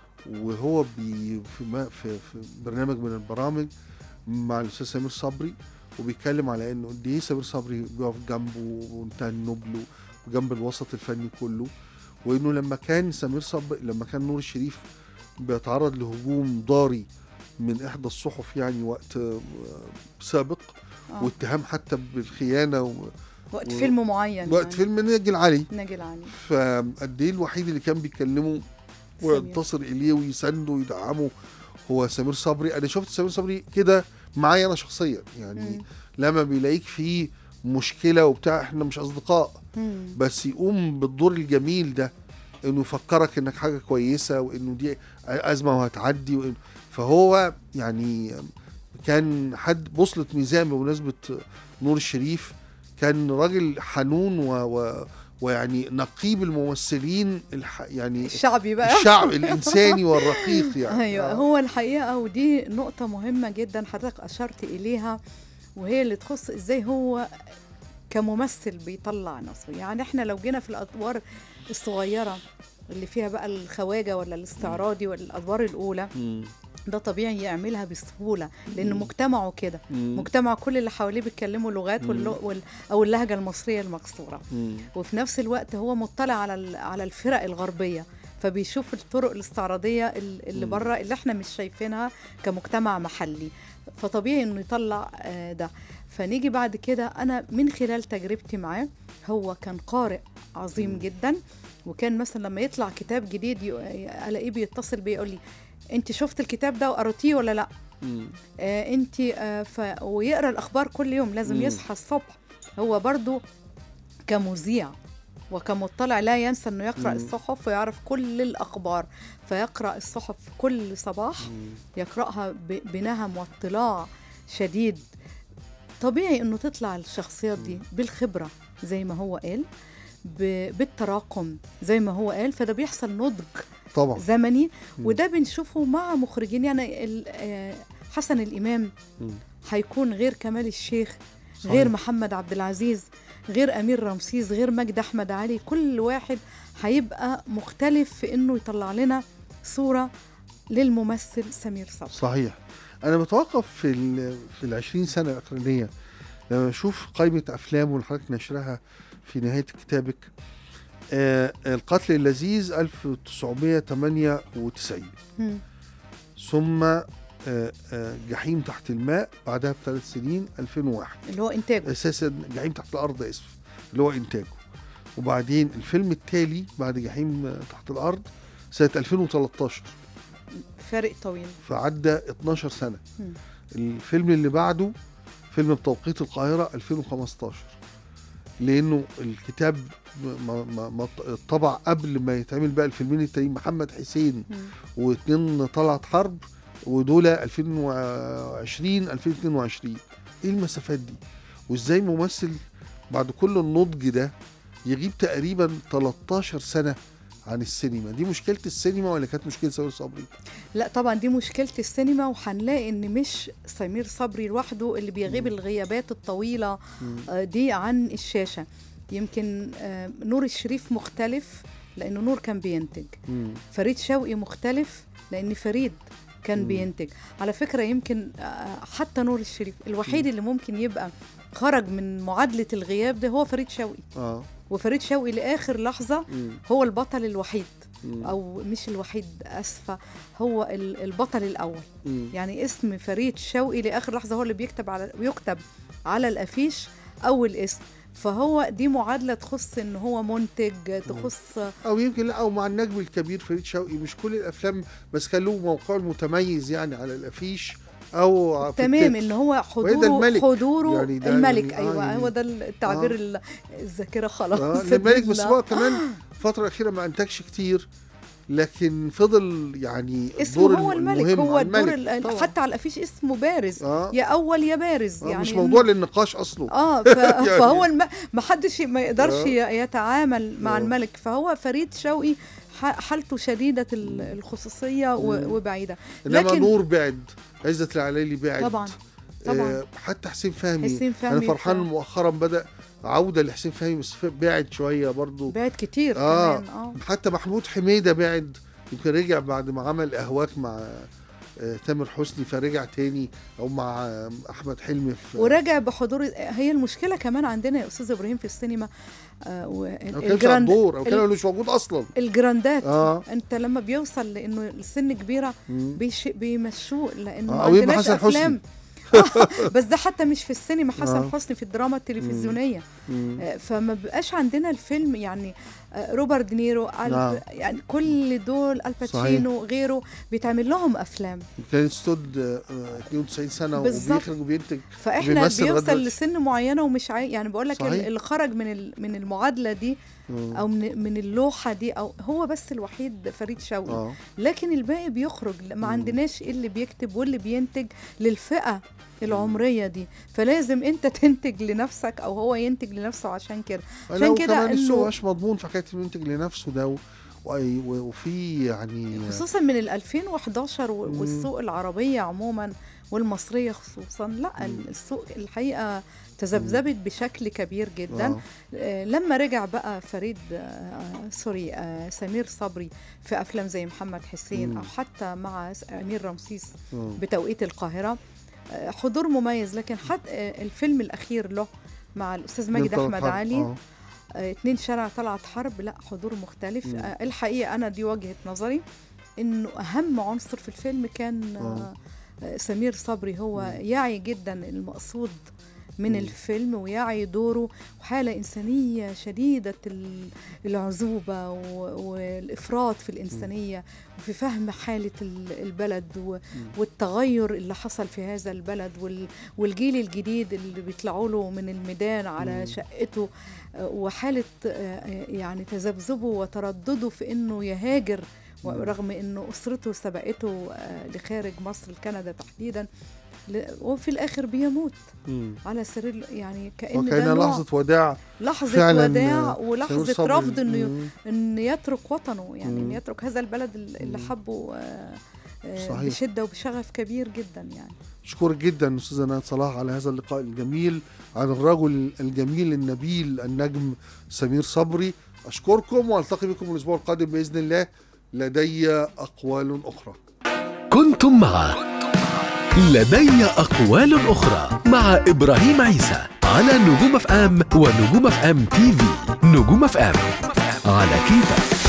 Speaker 2: وهو بي في, ما في في برنامج من البرامج مع الاستاذ سمير صبري وبيتكلم على انه قد ايه سمير صبري بيقف جنبه ومنتهى النبل وجنب الوسط الفني كله وانه لما كان سمير صبري لما كان نور الشريف بيتعرض لهجوم ضاري من احدى الصحف يعني وقت آه، سابق
Speaker 3: آه.
Speaker 2: واتهام حتى بالخيانه و-
Speaker 3: وقت
Speaker 2: و-
Speaker 3: فيلم معين
Speaker 2: وقت فيلم ناجي العلي
Speaker 3: ناجي العلي
Speaker 2: فقد ايه الوحيد اللي كان بيكلمه وينتصر اليه ويسنده ويدعمه هو سمير صبري انا شفت سمير صبري كده معايا انا شخصيا يعني
Speaker 3: مم.
Speaker 2: لما بيلاقيك في مشكله وبتاع احنا مش اصدقاء
Speaker 3: مم.
Speaker 2: بس يقوم بالدور الجميل ده انه يفكرك انك حاجه كويسه وانه دي ازمه وهتعدي وإنه فهو يعني كان حد بوصله ميزان بمناسبه نور الشريف كان راجل حنون و, و ويعني نقيب الممثلين الح يعني
Speaker 3: الشعبي بقى
Speaker 2: الشعب الانساني والرقيق يعني
Speaker 3: ايوه
Speaker 2: آه.
Speaker 3: هو الحقيقه ودي نقطه مهمه جدا حضرتك اشرت اليها وهي اللي تخص ازاي هو كممثل بيطلع نفسه يعني احنا لو جينا في الادوار الصغيره اللي فيها بقى الخواجه ولا الاستعراضي ولا الادوار الاولى
Speaker 2: مم.
Speaker 3: ده طبيعي يعملها بسهوله لان مجتمعه كده
Speaker 2: مم.
Speaker 3: مجتمع كل اللي حواليه بيتكلموا لغات واللو- وال- او اللهجه المصريه المكسوره
Speaker 2: مم.
Speaker 3: وفي نفس الوقت هو مطلع على ال- على الفرق الغربيه فبيشوف الطرق الاستعراضيه ال- اللي
Speaker 2: مم.
Speaker 3: بره اللي احنا مش شايفينها كمجتمع محلي فطبيعي انه يطلع آه، ده فنيجي بعد كده انا من خلال تجربتي معاه هو كان قارئ عظيم
Speaker 2: مم.
Speaker 3: جدا وكان مثلا لما يطلع كتاب جديد ي- الاقيه بيتصل بيا يقول لي انت شفت الكتاب ده وقرأتيه ولا لا
Speaker 2: مم.
Speaker 3: آه انت آه ف... ويقرا الاخبار كل يوم لازم
Speaker 2: مم.
Speaker 3: يصحى الصبح هو برضو كمذيع وكمطلع لا ينسى انه يقرا
Speaker 2: مم.
Speaker 3: الصحف ويعرف كل الاخبار فيقرا الصحف كل صباح
Speaker 2: مم.
Speaker 3: يقراها ب... بنهم واطلاع شديد طبيعي انه تطلع الشخصيات دي بالخبره زي ما هو قال ب- بالتراكم زي ما هو قال فده بيحصل نضج
Speaker 2: طبعا
Speaker 3: زمني
Speaker 2: مم.
Speaker 3: وده بنشوفه مع مخرجين يعني ال- آه، حسن الامام
Speaker 2: مم.
Speaker 3: هيكون غير كمال الشيخ
Speaker 2: صحيح.
Speaker 3: غير محمد عبد العزيز غير امير رمسيس غير مجد احمد علي كل واحد هيبقى مختلف في انه يطلع لنا صوره للممثل سمير صبري
Speaker 2: صحيح انا بتوقف في ال في ال 20 سنه الاخرانيه لما اشوف قائمه افلام واللي حضرتك نشرها في نهايه كتابك آه القتل اللذيذ 1998
Speaker 3: مم.
Speaker 2: ثم آه آه جحيم تحت الماء بعدها بثلاث سنين 2001
Speaker 3: اللي هو انتاجه
Speaker 2: اساسا جحيم تحت الارض اسف اللي هو انتاجه وبعدين الفيلم التالي بعد جحيم تحت الارض سنه 2013
Speaker 3: فارق طويل
Speaker 2: فعدى 12 سنه
Speaker 3: مم.
Speaker 2: الفيلم اللي بعده فيلم بتوقيت القاهره 2015 لانه الكتاب ما ما ما طبع قبل ما يتعمل بقى الفيلمين التانيين محمد حسين
Speaker 3: مم.
Speaker 2: واتنين طلعت حرب ودول 2020 2022 ايه المسافات دي وازاي ممثل بعد كل النضج ده يغيب تقريبا 13 سنه عن السينما دي مشكله السينما ولا كانت مشكله سمير صبري
Speaker 3: لا طبعا دي مشكله السينما وهنلاقي ان مش سمير صبري لوحده اللي بيغيب
Speaker 2: مم.
Speaker 3: الغيابات الطويله
Speaker 2: مم.
Speaker 3: آه، دي عن الشاشه يمكن آه، نور الشريف مختلف لانه نور كان بينتج
Speaker 2: مم.
Speaker 3: فريد شوقي مختلف لان فريد كان
Speaker 2: مم.
Speaker 3: بينتج على فكره يمكن آه، حتى نور الشريف الوحيد اللي ممكن يبقى خرج من معادله الغياب ده هو فريد شوقي
Speaker 2: اه
Speaker 3: وفريد شوقي لاخر لحظه
Speaker 2: مم.
Speaker 3: هو البطل الوحيد
Speaker 2: مم.
Speaker 3: او مش الوحيد اسفه هو ال- البطل الاول
Speaker 2: مم.
Speaker 3: يعني اسم فريد شوقي لاخر لحظه هو اللي بيكتب على بيكتب على الافيش اول اسم فهو دي معادله تخص ان هو منتج تخص
Speaker 2: او يمكن لا او مع النجم الكبير فريد شوقي مش كل الافلام بس كان له موقعه المتميز يعني على الافيش او في
Speaker 3: تمام
Speaker 2: التتر.
Speaker 3: ان هو
Speaker 2: وده
Speaker 3: حضوره
Speaker 2: الملك.
Speaker 3: حضوره
Speaker 2: يعني ده
Speaker 3: الملك
Speaker 2: يعني- آه
Speaker 3: ايوه
Speaker 2: يعني-
Speaker 3: هو ده التعبير
Speaker 2: آه.
Speaker 3: ال- الذاكره خلاص
Speaker 2: اه الملك بس
Speaker 3: ال-
Speaker 2: هو كمان الفتره الاخيره ما انتجش كتير لكن فضل يعني
Speaker 3: اسمه
Speaker 2: الدور
Speaker 3: هو الملك
Speaker 2: المهم
Speaker 3: هو
Speaker 2: آه،
Speaker 3: الدور
Speaker 2: الملك
Speaker 3: ال-
Speaker 2: طبعاً.
Speaker 3: حتى على الافيش اسمه بارز
Speaker 2: اه
Speaker 3: يا اول يا بارز
Speaker 2: آه
Speaker 3: يعني
Speaker 2: مش
Speaker 3: إن-
Speaker 2: موضوع للنقاش اصله
Speaker 3: اه ف...
Speaker 2: يعني-
Speaker 3: فهو الم... ما حدش ما يقدرش
Speaker 2: آه.
Speaker 3: ي- يتعامل مع
Speaker 2: آه.
Speaker 3: الملك فهو فريد شوقي ح- حالته شديدة ال- الخصوصية و...
Speaker 2: مم.
Speaker 3: وبعيدة
Speaker 2: انما
Speaker 3: لكن-
Speaker 2: نور بعد عزت العلايلي بعد
Speaker 3: طبعا طبعا
Speaker 2: آه حتى حسين فهمي
Speaker 3: حسين فهمي
Speaker 2: انا فرحان
Speaker 3: ف-
Speaker 2: مؤخرا بدا عوده لحسين فهمي بس بعد شويه برضو
Speaker 3: بعد كتير
Speaker 2: آه.
Speaker 3: كمان اه
Speaker 2: حتى محمود حميده بعد يمكن رجع بعد ما عمل اهواك مع آه، تامر حسني فرجع تاني او مع آه، احمد حلمي في
Speaker 3: وراجع بحضور هي المشكلة كمان عندنا يا أستاذ إبراهيم في السينما آه و...
Speaker 2: ما كانش على
Speaker 3: الجراند...
Speaker 2: الدور او كان
Speaker 3: ال-
Speaker 2: مش موجود اصلا
Speaker 3: الجراندات
Speaker 2: اه
Speaker 3: انت لما بيوصل لانه السن كبيره
Speaker 2: مم.
Speaker 3: بيش... بيمشوه لانه
Speaker 2: آه،
Speaker 3: ما
Speaker 2: أو يبقى
Speaker 3: عندناش
Speaker 2: حسن
Speaker 3: افلام بس ده حتى مش في السينما حسن
Speaker 2: آه.
Speaker 3: حسني في الدراما التلفزيونيه
Speaker 2: مم.
Speaker 3: آه، فما بقاش عندنا الفيلم يعني آه، روبرت دينيرو
Speaker 2: نعم.
Speaker 3: نعم. يعني كل دول الباتشينو غيره بيتعمل لهم افلام
Speaker 2: كان ستود آه، 92 سنه
Speaker 3: بالظبط.
Speaker 2: وبيخرج وبينتج
Speaker 3: فاحنا
Speaker 2: بيمثل لغاية
Speaker 3: بيوصل
Speaker 2: دلوقتي.
Speaker 3: لسن معينه ومش عاي... يعني بقول لك
Speaker 2: صحيح.
Speaker 3: اللي خرج من ال... من المعادله دي
Speaker 2: مم.
Speaker 3: او من من اللوحه دي او هو بس الوحيد فريد شوقي
Speaker 2: اه
Speaker 3: لكن الباقي بيخرج ما
Speaker 2: مم.
Speaker 3: عندناش اللي بيكتب واللي بينتج للفئة العمرية دي فلازم انت تنتج لنفسك او هو ينتج لنفسه عشان كده عشان
Speaker 2: لو
Speaker 3: كده
Speaker 2: كمان السوق
Speaker 3: إنه-
Speaker 2: مش مضمون في حكايه المنتج لنفسه ده و- و- وفي يعني
Speaker 3: خصوصا من ال 2011 و-
Speaker 2: مم.
Speaker 3: والسوق العربية عموما والمصرية خصوصا لا
Speaker 2: مم.
Speaker 3: السوق الحقيقة تذبذبت بشكل كبير جدا
Speaker 2: آه.
Speaker 3: آه، لما رجع بقى فريد آه، سوري آه، سمير صبري في افلام زي محمد حسين
Speaker 2: مم.
Speaker 3: او حتى مع س- امير رمسيس
Speaker 2: آه.
Speaker 3: بتوقيت القاهرة آه، حضور مميز لكن حتى آه، الفيلم الأخير له مع الأستاذ ماجد
Speaker 2: طلعت
Speaker 3: أحمد
Speaker 2: حرب.
Speaker 3: علي
Speaker 2: آه.
Speaker 3: آه، اتنين شارع طلعت حرب لا حضور مختلف
Speaker 2: مم.
Speaker 3: آه، الحقيقة أنا دي وجهة نظري إنه أهم عنصر في الفيلم كان آه، آه، سمير صبري هو
Speaker 2: مم.
Speaker 3: يعي جدا المقصود من
Speaker 2: مم.
Speaker 3: الفيلم ويعي دوره وحالة إنسانية شديدة ال- العزوبة و- والإفراط في الإنسانية وفي فهم حالة ال- البلد و- والتغير اللي حصل في هذا البلد وال- والجيل الجديد اللي بيطلعوا له من الميدان على
Speaker 2: مم.
Speaker 3: شقته آه، وحالة آه، يعني تذبذبه وتردده في إنه يهاجر
Speaker 2: مم.
Speaker 3: ورغم إنه أسرته سبقته آه، لخارج مصر لكندا تحديدا ل- وفي الاخر بيموت
Speaker 2: مم.
Speaker 3: على سرير يعني كان ده
Speaker 2: وكان
Speaker 3: نوع
Speaker 2: لحظه وداع
Speaker 3: لحظه
Speaker 2: فعلاً،
Speaker 3: وداع
Speaker 2: سمير
Speaker 3: ولحظه
Speaker 2: صبري.
Speaker 3: رفض انه ي-
Speaker 2: مم.
Speaker 3: ان يترك وطنه يعني ان
Speaker 2: مم.
Speaker 3: يترك هذا البلد ال- اللي
Speaker 2: مم.
Speaker 3: حبه آه، آه،
Speaker 2: صحيح.
Speaker 3: بشده وبشغف كبير جدا يعني
Speaker 2: اشكرك جدا استاذه نهاد صلاح على هذا اللقاء الجميل عن الرجل الجميل النبيل النجم سمير صبري اشكركم والتقي بكم الاسبوع القادم باذن الله لدي اقوال اخرى
Speaker 1: كنتم مع لدي أقوال أخرى مع إبراهيم عيسى على نجوم اف ام ونجوم اف ام تي في نجوم اف ام على كيفك